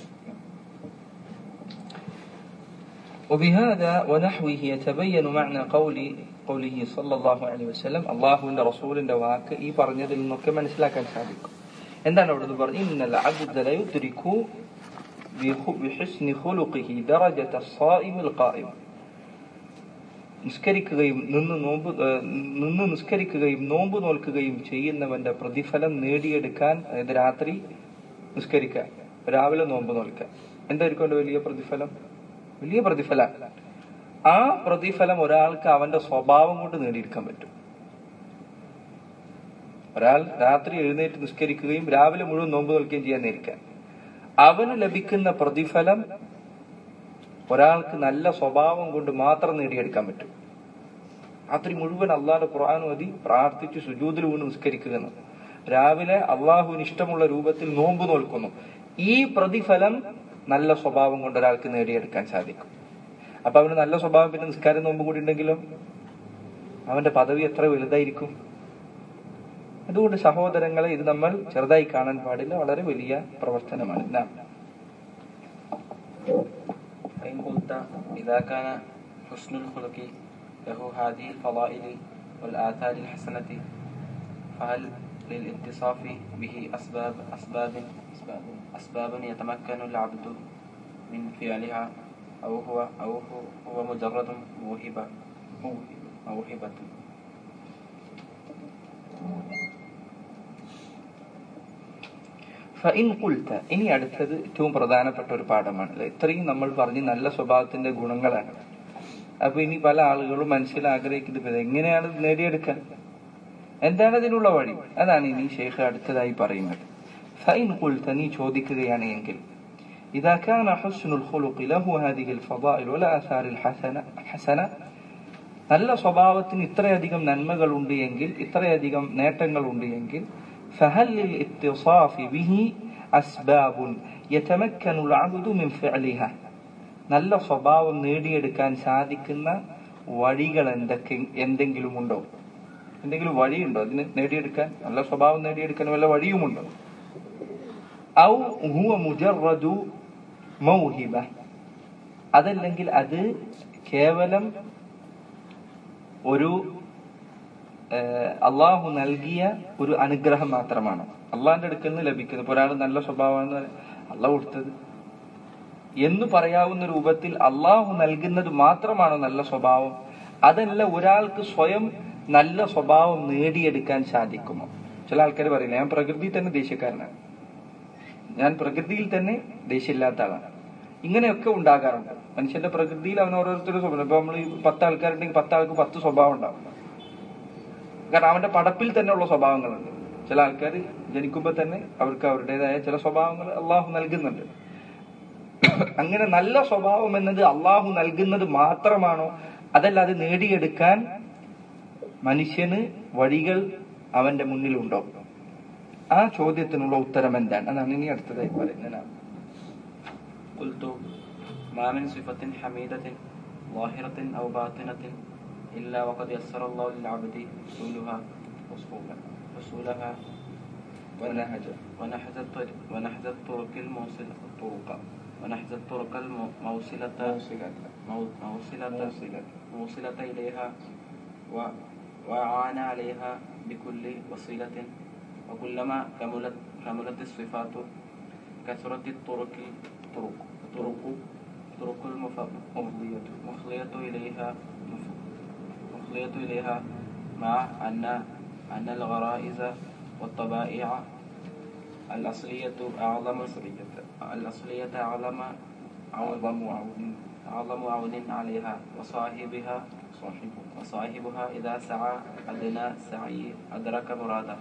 وبهذا ونحوه يتبين معنى قول قوله صلى الله عليه وسلم അള്ളാഹുവിന്റെ റസൂലിന്റെ വാക്ക് ഈ പറഞ്ഞതിൽ നിന്നൊക്കെ മനസ്സിലാക്കാൻ സാധിക്കും എന്താണ് അവിടുന്ന് പറഞ്ഞത് ഇന്നൽ അബ്ദ ലയുദ്രികു ബിഹു- ബിഹുസ്നി ഖുലുഖിഹി ദറജത الصائم القائم നിസ്കരിക്കുകയും നിന്ന് നോമ്പ് ഏഹ്, നിന്ന് നിസ്കരിക്കുകയും നോമ്പ് നോൽക്കുകയും ചെയ്യുന്നവന്റെ പ്രതിഫലം നേടിയെടുക്കാൻ അതായത് രാത്രി നിസ്കരിക്കാൻ രാവിലെ നോമ്പ് നോൽക്കാൻ എന്തായിരിക്കും അവന്റെ വലിയ പ്രതിഫലം വലിയ പ്രതിഫലം ആ പ്രതിഫലം ഒരാൾക്ക് അവന്റെ സ്വഭാവം കൊണ്ട് നേടിയെടുക്കാൻ പറ്റും ഒരാൾ രാത്രി എഴുന്നേറ്റ് നിസ്കരിക്കുകയും രാവിലെ മുഴുവൻ നോമ്പ് നോൽക്കുകയും ചെയ്യാൻ നേരിക്കാൻ അവന് ലഭിക്കുന്ന പ്രതിഫലം ഒരാൾക്ക് നല്ല സ്വഭാവം കൊണ്ട് മാത്രം നേടിയെടുക്കാൻ പറ്റും രാത്രി മുഴുവൻ അള്ളാഹുടെ ഖുർആൻ മതി പ്രാർത്ഥിച്ച് സുജൂതിൽ വീണ് നിസ്കരിക്കുക എന്ന്. രാവിലെ അള്ളാഹുവിന് ഇഷ്ടമുള്ള രൂപത്തിൽ നോമ്പ് നോൽക്കുന്നു ഈ പ്രതിഫലം നല്ല സ്വഭാവം കൊണ്ട് ഒരാൾക്ക് നേടിയെടുക്കാൻ സാധിക്കും അപ്പൊ അവന് നല്ല സ്വഭാവം പിന്നെ നിസ്കാരം നോമ്പ് കൂടി ഉണ്ടെങ്കിലോ അവന്റെ പദവി എത്ര വലുതായിരിക്കും അതുകൊണ്ട് സഹോദരങ്ങളെ ഇത് നമ്മൾ ചെറുതായി കാണാൻ പാടില്ല വളരെ വലിയ പ്രവർത്തനമാണ് നാം فإن قلت إذا كان حسن الخلق له هذه الفضائل والآثار الحسنة فهل للاتصاف به أسباب أسباب أسباب, أسباب يتمكن العبد من فعلها أو هو أو هو, هو مجرد موهبة موهبة ഫഇൻ ഖുൽത ഇനി അടുത്തത് ഏറ്റവും പ്രധാനപ്പെട്ട ഒരു പാഠമാണ് അല്ലെ ഇത്രയും നമ്മൾ പറഞ്ഞ് നല്ല സ്വഭാവത്തിന്റെ ഗുണങ്ങളാണ് അപ്പൊ ഇനി പല ആളുകളും മനസ്സിൽ ആഗ്രഹിക്കുന്നത് ഇത് എങ്ങനെയാണ് ഇത് നേടിയെടുക്കാൻ എന്താണ് ഇതിനുള്ള വഴി അതാണ് ഇനി ഷെയ്ഖ് അടുത്തതായി പറയുന്നത് ഫൈൻ ഖുൽത നീ ചോദിക്കുകയാണ് എങ്കിൽ إذا كان حسن الخلق له هذه الفضائل والآثار الحسنة حسنة നല്ല സ്വഭാവത്തിന് ഇത്രയധികം നന്മകളുണ്ട് എങ്കിൽ ഇത്രയധികം നേട്ടങ്ങളുണ്ട് എങ്കിൽ فهل للاتصاف به أسباب يتمكن العبد من فعلها നല്ല സ്വഭാവം നേടിയെടുക്കാൻ സാധിക്കുന്ന വഴികൾ എന്തൊക്കെ എന്തെങ്കിലും ഉണ്ടോ എന്തെങ്കിലും വഴിയുണ്ടോ അതിന് നേടിയെടുക്കാൻ നല്ല സ്വഭാവം നേടിയെടുക്കാൻ വല്ല വഴിയുമുണ്ടോ ഔ ഹുവ മുജറദു മൗഹിബ അതല്ലെങ്കിൽ അത് കേവലം ഒരു ഏഹ്, അള്ളാഹു നൽകിയ ഒരു അനുഗ്രഹം മാത്രമാണ് അള്ളാഹിന്റെ അടുക്കൽ നിന്ന് ലഭിക്കുന്നത് ഇപ്പൊ ഒരാൾ നല്ല സ്വഭാവമാണ് അള്ളാഹ് കൊടുത്തത് എന്ന് പറയാവുന്ന രൂപത്തിൽ അള്ളാഹു നൽകുന്നത് മാത്രമാണോ നല്ല സ്വഭാവം അതല്ല ഒരാൾക്ക് സ്വയം നല്ല സ്വഭാവം നേടിയെടുക്കാൻ സാധിക്കുമോ ചില ആൾക്കാർ പറയില്ല ഞാൻ പ്രകൃതി തന്നെ ദേഷ്യക്കാരനാണ് ഞാൻ പ്രകൃതിയിൽ തന്നെ ദേഷ്യമില്ലാത്ത ആളാണ് ഇങ്ങനെയൊക്കെ ഉണ്ടാകാറുണ്ട് മനുഷ്യന്റെ പ്രകൃതിയിൽ അവൻ ഓരോരുത്തരുടെ സ്വഭാവം ഇപ്പൊ നമ്മൾ ഈ പത്ത് ആൾക്കാരുണ്ടെങ്കിൽ പത്ത് ആൾക്ക് പത്ത് സ്വഭാവം ഉണ്ടാവും കാരണം അവന്റെ പടപ്പിൽ തന്നെ ഉള്ള സ്വഭാവങ്ങളുണ്ട് ചില ആൾക്കാർ ജനിക്കുമ്പോൾ തന്നെ അവർക്ക് അവരുടേതായ ചില സ്വഭാവങ്ങൾ അള്ളാഹു നൽകുന്നുണ്ട് അങ്ങനെ നല്ല സ്വഭാവം എന്നത് അള്ളാഹു നൽകുന്നത് മാത്രമാണോ അതല്ല അത് നേടിയെടുക്കാൻ മനുഷ്യന് വഴികൾ അവന്റെ മുന്നിലുണ്ടോ ആ ചോദ്യത്തിനുള്ള ഉത്തരം എന്താണ് അതാണ് ഇനി അടുത്തതായി പറയുന്നത് قلت ما من صفة حميدة ظاهرة أو باطنة إلا وقد يسر الله للعبد حصولها حصولها ونهج ونحز الطرق ونحز الطرق الموصلة الطرق ونحز الطرق الموصلة مو- موصلة موصلة إليها و- وأعان عليها بكل وسيلة وكلما كملت كملت الصفات كثرت الطرق طرق طرق طرق المفضية مفضية إليها مفضية إليها مع أن أن الغرائز والطبائع الأصلية أعظم الأصلية أعظم أعظم عون أعظم عون عليها وصاحبها وصاحبها إذا سعى أدنى سعي أدرك مراده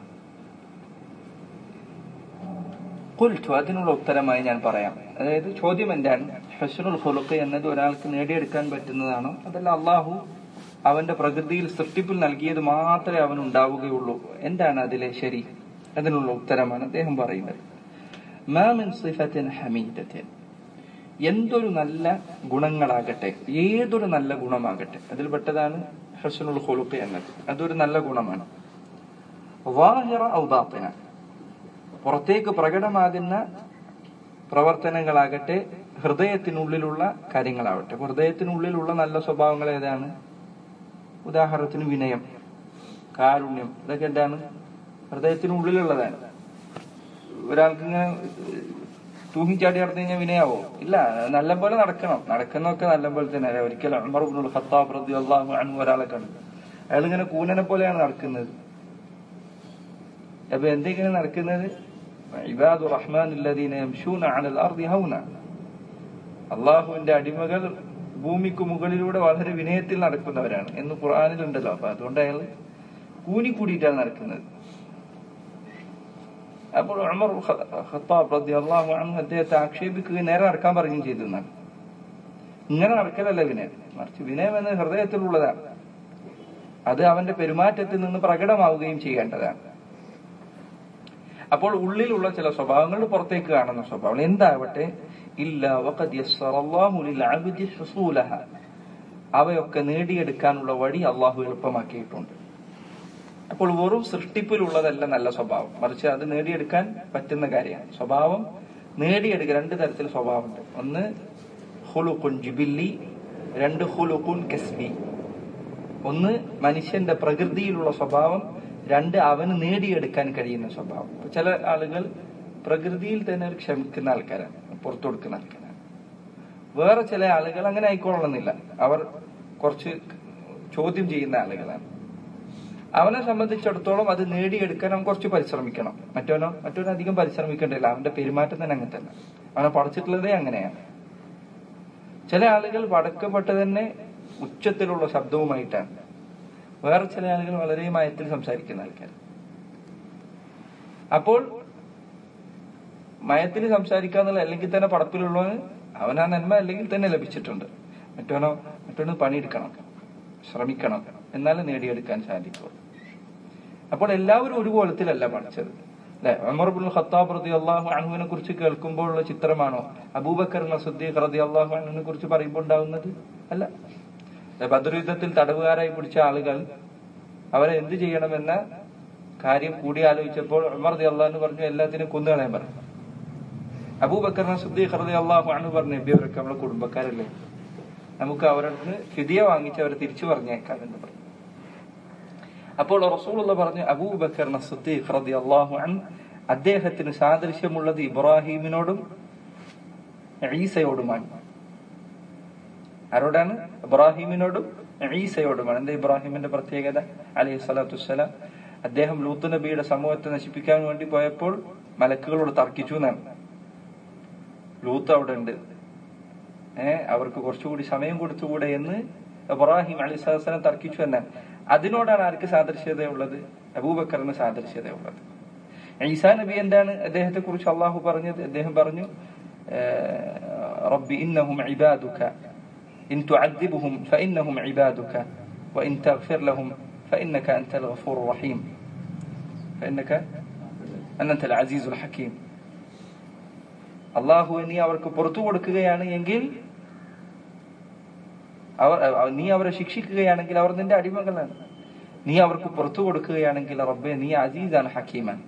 കുൽറ്റു അതിനുള്ള ഉത്തരമായി ഞാൻ പറയാം അതായത് ചോദ്യം എന്താണ് ഹസ്നുൽ ഖുലുഖ് എന്നത് ഒരാൾക്ക് നേടിയെടുക്കാൻ പറ്റുന്നതാണോ അതല്ല അള്ളാഹു അവന്റെ പ്രകൃതിയിൽ സൃഷ്ടിപ്പിൽ നൽകിയത് മാത്രമേ അവൻ ഉണ്ടാവുകയുള്ളൂ എന്താണ് അതിലെ ശരി അതിനുള്ള ഉത്തരമാണ് അദ്ദേഹം പറയുന്നത് മാ മിൻ സിഫത്തിൻ ഹമീദത്തിൻ എന്തൊരു നല്ല ഗുണങ്ങളാകട്ടെ ഏതൊരു നല്ല ഗുണമാകട്ടെ അതിൽപ്പെട്ടതാണ് ഹസ്നുൽ ഖുലുഖ് എന്നത് അതൊരു നല്ല ഗുണമാണ് വാഹിറ ഔ ബാത്തിന പുറത്തേക്ക് പ്രകടമാകുന്ന പ്രവർത്തനങ്ങളാകട്ടെ ഹൃദയത്തിനുള്ളിലുള്ള കാര്യങ്ങളാവട്ടെ ഹൃദയത്തിനുള്ളിലുള്ള നല്ല സ്വഭാവങ്ങൾ ഏതാണ് ഉദാഹരണത്തിന് വിനയം കാരുണ്യം ഇതൊക്കെ എന്താണ് ഹൃദയത്തിനുള്ളിലുള്ളതാണ് ഒരാൾക്ക് ഇങ്ങനെ തൂങ്ങിച്ചാടി നടന്നു കഴിഞ്ഞാൽ വിനയാവോ ഇല്ല നല്ല പോലെ നടക്കണം നടക്കുന്നൊക്കെ നല്ല പോലെ തന്നെ അല്ല ഒരിക്കലും ഉമർ ഇബ്നുൽ ഖത്താബ് റളിയല്ലാഹു അൻഹു ഒരാളെ കണ്ടു അയാൾ ഇങ്ങനെ കൂനനെ പോലെയാണ് നടക്കുന്നത് അപ്പൊ എന്തെങ്കിലും നടക്കുന്നത് ഇബാദു റഹ്മാൻ യംശൂന അലൽ അർദി ഹൗന അള്ളാഹുവിന്റെ അടിമകൾ ഭൂമിക്ക് മുകളിലൂടെ വളരെ വിനയത്തിൽ നടക്കുന്നവരാണ് എന്ന് ഖുർആാനിലുണ്ടല്ലോ അപ്പൊ അതുകൊണ്ട് അയാൾ കൂനിക്കൂടിയിട്ടാണ് നടക്കുന്നത് അപ്പോൾ ഉമർ ഖത്താബ് റളിയല്ലാഹു അൻഹു അദ്ദേഹത്തെ ആക്ഷേപിക്കുകയും നേരെ നടക്കാൻ പറയുകയും ചെയ്തു എന്നാണ് ഇങ്ങനെ നടക്കലല്ല വിനയം മറിച്ച് വിനയം എന്നത് ഹൃദയത്തിലുള്ളതാണ് അത് അവന്റെ പെരുമാറ്റത്തിൽ നിന്ന് പ്രകടമാവുകയും ചെയ്യേണ്ടതാണ് അപ്പോൾ ഉള്ളിലുള്ള ചില സ്വഭാവങ്ങൾ പുറത്തേക്ക് കാണുന്ന സ്വഭാവങ്ങൾ എന്താവട്ടെ ഇല്ല വഖദ് യസ്സറല്ലാഹു ലിൽ അബ്ദി ഹുസൂലഹ അവയൊക്കെ നേടിയെടുക്കാനുള്ള വഴി അള്ളാഹു എളുപ്പമാക്കിയിട്ടുണ്ട് അപ്പോൾ വെറും സൃഷ്ടിപ്പിലുള്ളതല്ല നല്ല സ്വഭാവം മറിച്ച് അത് നേടിയെടുക്കാൻ പറ്റുന്ന കാര്യമാണ് സ്വഭാവം നേടിയെടുക്കുക രണ്ട് തരത്തിൽ സ്വഭാവമുണ്ട് ഒന്ന് ഹുലുഖുൻ ജിബില്ലി രണ്ട് ഹുലുഖുൻ കസ്ബി ഒന്ന് മനുഷ്യന്റെ പ്രകൃതിയിലുള്ള സ്വഭാവം രണ്ട് അവന് നേടിയെടുക്കാൻ കഴിയുന്ന സ്വഭാവം ഇപ്പൊ ചില ആളുകൾ പ്രകൃതിയിൽ തന്നെ ഒരു ക്ഷമിക്കുന്ന ആൾക്കാരാണ് പുറത്തു കൊടുക്കുന്ന ആൾക്കാരാണ് വേറെ ചില ആളുകൾ അങ്ങനെ ആയിക്കൊള്ളണമെന്നില്ല അവർ കുറച്ച് ചോദ്യം ചെയ്യുന്ന ആളുകളാണ് അവനെ സംബന്ധിച്ചിടത്തോളം അത് നേടിയെടുക്കാൻ അവൻ കുറച്ച് പരിശ്രമിക്കണം മറ്റവനോ മറ്റവനോ അധികം പരിശ്രമിക്കേണ്ടില്ല അവന്റെ പെരുമാറ്റം തന്നെ അങ്ങനെ തന്നെ അവനെ പഠിച്ചിട്ടുള്ളതേ അങ്ങനെയാണ് ചില ആളുകൾ വടക്കപ്പെട്ട് തന്നെ ഉച്ചത്തിലുള്ള ശബ്ദവുമായിട്ടാണ് വേറെ ചില ആളുകൾ വളരെ മയത്തിൽ സംസാരിക്കുന്ന ആൾക്കാർ അപ്പോൾ മയത്തിൽ സംസാരിക്കാന്നുള്ള അല്ലെങ്കിൽ തന്നെ പടപ്പിലുള്ളവന് അവനാ നന്മ അല്ലെങ്കിൽ തന്നെ ലഭിച്ചിട്ടുണ്ട് മറ്റവനോ മറ്റവന് പണിയെടുക്കണം ശ്രമിക്കണം എന്നാലും നേടിയെടുക്കാൻ സാധിക്കും അപ്പോൾ എല്ലാവരും ഒരു കോലത്തിലല്ല പഠിച്ചത് അല്ലെ അമർബുൽ ഖത്താബ് റതി അള്ളാഹു അണുവിനെ കുറിച്ച് കേൾക്കുമ്പോഴുള്ള ചിത്രമാണോ അബൂബക്കർ സദ്ദീഖ് റതി അള്ളാഹു അണുവിനെ കുറിച്ച് പറയുമ്പോൾ ഉണ്ടാവുന്നത് അല്ല ബദർ യുദ്ധത്തിൽ തടവുകാരായി പിടിച്ച ആളുകൾ അവരെ എന്ത് ചെയ്യണമെന്ന കാര്യം കൂടി ആലോചിച്ചപ്പോൾ ഉമർ റതി അള്ളാഹു പറഞ്ഞു എല്ലാത്തിനും കൊന്നുകളയാൻ പറഞ്ഞു അബൂബക്കർ സദ്ദീഖ് റതി അള്ളാഹു അണു പറഞ്ഞു നബി അവരൊക്കെ നമ്മളെ കുടുംബക്കാരല്ലേ നമുക്ക് അവരുടെ ഫിദിയ വാങ്ങിച്ച് അവരെ തിരിച്ചു പറഞ്ഞേക്കാം എന്ന് പറഞ്ഞു അപ്പോൾ റസൂലുള്ള പറഞ്ഞു അബൂബക്കർ സദ്ദീഖ് റതി അള്ളാഹു അൻ അദ്ദേഹത്തിന് സാദൃശ്യമുള്ളത് ഇബ്രാഹിമിനോടും ഈസയോടുമാണ് ആരോടാണ് ഇബ്രാഹിമിനോടും ഈസയോടുമാണ് എന്താ ഇബ്രാഹിമിന്റെ പ്രത്യേകത അലൈഹി സ്വലാത്തു വസ്സലാം അദ്ദേഹം ലൂത്ത് നബിയുടെ സമൂഹത്തെ നശിപ്പിക്കാൻ വേണ്ടി പോയപ്പോൾ മലക്കുകളോട് തർക്കിച്ചു എന്നാണ് ലൂത്ത് അവിടെ ഉണ്ട് ഏഹ് അവർക്ക് കുറച്ചുകൂടി സമയം കൊടുത്തുകൂടെ എന്ന് ഇബ്രാഹിം അലി സ്വലാം തർക്കിച്ചു എന്നാണ് അതിനോടാണ് ആർക്ക് സാദൃശ്യതയുള്ളത് അബൂബക്കറിന് സാദൃശ്യതയുള്ളത് ഈസാ നബി എന്താണ് അദ്ദേഹത്തെ കുറിച്ച് അള്ളാഹു പറഞ്ഞത് അദ്ദേഹം പറഞ്ഞു رب إنهم عبادك إن تعذبهم فإنهم عبادك وإن تغفر لهم فإنك أنت الغفور الرحيم فإنك أنت العزيز الحكيم അള്ളാഹു നീ അവർക്ക് പുറത്തു കൊടുക്കുകയാണ് എങ്കിൽ അവർ നീ അവരെ ശിക്ഷിക്കുകയാണെങ്കിൽ അവർ നിന്റെ അടിമകളാണ് നീ അവർക്ക് പുറത്തു കൊടുക്കുകയാണെങ്കിൽ റബ്ബെ നീ അസീസാണ് ഹക്കീമാൻ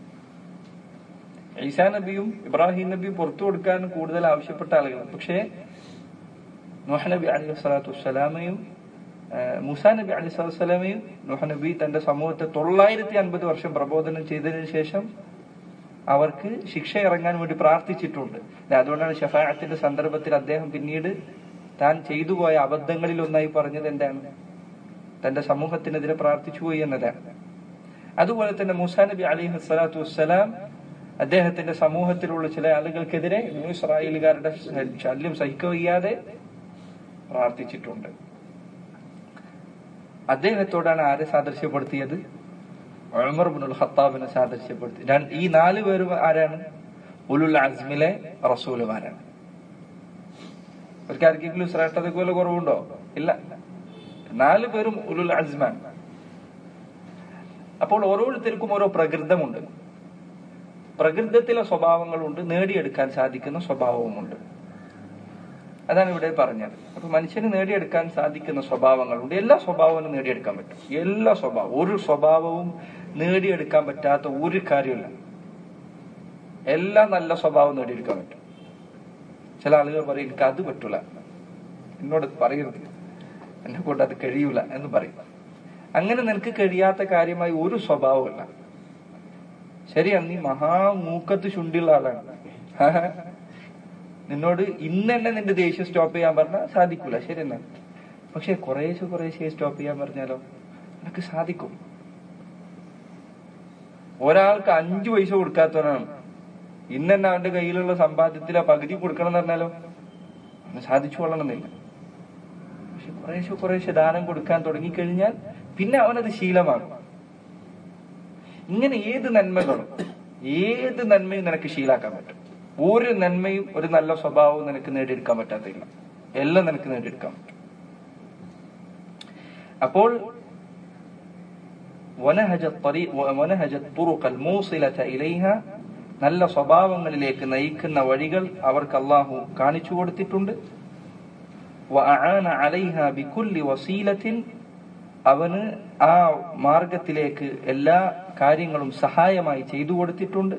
ഈസാ നബിയും ഇബ്രാഹിം നബിയും പുറത്തു കൊടുക്കാൻ കൂടുതൽ ആവശ്യപ്പെട്ട ആളുകളാണ് പക്ഷേ നോഹ നബി അലി സ്വലാത്തു വസ്സലാമയും മൂസാ നബി അലി സ്വലാത്തു വസ്സലാമയും നോഹ നബി തന്റെ സമൂഹത്തെ തൊള്ളായിരത്തി അൻപത് വർഷം പ്രബോധനം ചെയ്തതിനു ശേഷം അവർക്ക് ശിക്ഷ ഇറങ്ങാൻ വേണ്ടി പ്രാർത്ഥിച്ചിട്ടുണ്ട് അതുകൊണ്ടാണ് ഷഫായത്തിന്റെ സന്ദർഭത്തിൽ അദ്ദേഹം പിന്നീട് താൻ ചെയ്തു പോയ അബദ്ധങ്ങളിൽ ഒന്നായി പറഞ്ഞത് എന്താണ് തന്റെ സമൂഹത്തിനെതിരെ പ്രാർത്ഥിച്ചു പോയി എന്നതാണ് അതുപോലെ തന്നെ മൂസാ നബി അലിഹു സ്വലാത്തു വസ്സലാം അദ്ദേഹത്തിന്റെ സമൂഹത്തിലുള്ള ചില ആളുകൾക്കെതിരെ ഇസ്രായേലുകാരുടെ ശല്യം സഹിക്കവയ്യാതെ പ്രാർത്ഥിച്ചിട്ടുണ്ട് അദ്ദേഹത്തോടാണ് ആരെ സാദൃശ്യപ്പെടുത്തിയത് ഉമർ ബിനുൽ ഖത്താബിനെ സാദൃശ്യപ്പെടുത്തി ഈ നാല് പേരും ആരാണ് ഉലുൽ അസ്മിലെ റസൂലുമാരാണ് അവർക്ക് ആർക്കെങ്കിലും ശ്രേഷ്ഠതയ്ക്ക് വല്ല കുറവുണ്ടോ ഇല്ല നാല് പേരും ഉലുൽ അസ്മാൻ അപ്പോൾ ഓരോരുത്തർക്കും ഓരോ പ്രകൃതമുണ്ട് പ്രകൃതത്തിലെ സ്വഭാവങ്ങളുണ്ട് നേടിയെടുക്കാൻ സാധിക്കുന്ന സ്വഭാവവുമുണ്ട് അതാണ് ഇവിടെ പറഞ്ഞത് അപ്പൊ മനുഷ്യന് നേടിയെടുക്കാൻ സാധിക്കുന്ന സ്വഭാവങ്ങളുണ്ട് എല്ലാ സ്വഭാവവും നേടിയെടുക്കാൻ പറ്റും എല്ലാ സ്വഭാവം ഒരു സ്വഭാവവും നേടിയെടുക്കാൻ പറ്റാത്ത ഒരു കാര്യമില്ല എല്ലാ നല്ല സ്വഭാവം നേടിയെടുക്കാൻ പറ്റും ചില ആളുകൾ പറയും എനിക്ക് അത് പറ്റൂല എന്നോട് പറയരുത് എന്നെ കൊണ്ട് അത് കഴിയൂല എന്ന് പറയും അങ്ങനെ നിനക്ക് കഴിയാത്ത കാര്യമായി ഒരു സ്വഭാവമില്ല ശരിയാണ് നീ മഹാമൂക്കത്ത് ചുണ്ടിയുള്ള ആളാണ് നിന്നോട് ഇന്ന് തന്നെ നിന്റെ ദേഷ്യം സ്റ്റോപ്പ് ചെയ്യാൻ പറഞ്ഞാൽ സാധിക്കൂല ശരി എന്നാ പക്ഷെ കുറേശ്ശെ കുറേശ്ശെ സ്റ്റോപ്പ് ചെയ്യാൻ പറഞ്ഞാലോ നിനക്ക് സാധിക്കും ഒരാൾക്ക് അഞ്ചു പൈസ കൊടുക്കാത്തവനാണ് ഇന്ന് തന്നെ അവന്റെ കയ്യിലുള്ള സമ്പാദ്യത്തിൽ ആ പകുതി കൊടുക്കണം എന്ന് പറഞ്ഞാലോ അവന് സാധിച്ചു കൊള്ളണമെന്നില്ല പക്ഷെ കുറേശ്ശെ കുറേശ്ശെ ദാനം കൊടുക്കാൻ തുടങ്ങിക്കഴിഞ്ഞാൽ പിന്നെ അവനത് ശീലമാകും ഇങ്ങനെ ഏത് നന്മകളും ഏത് നന്മയും നിനക്ക് ശീലാക്കാൻ പറ്റും ഒരു നന്മയും ഒരു നല്ല സ്വഭാവവും നിനക്ക് നേടിയെടുക്കാൻ പറ്റാത്തില്ല എല്ലാം നിനക്ക് നേടിയെടുക്കാൻ പറ്റും അപ്പോൾ നല്ല സ്വഭാവങ്ങളിലേക്ക് നയിക്കുന്ന വഴികൾ അവർക്ക് അള്ളാഹു കാണിച്ചു കൊടുത്തിട്ടുണ്ട് അവന് ആ മാർഗത്തിലേക്ക് എല്ലാ കാര്യങ്ങളും സഹായമായി ചെയ്തു കൊടുത്തിട്ടുണ്ട്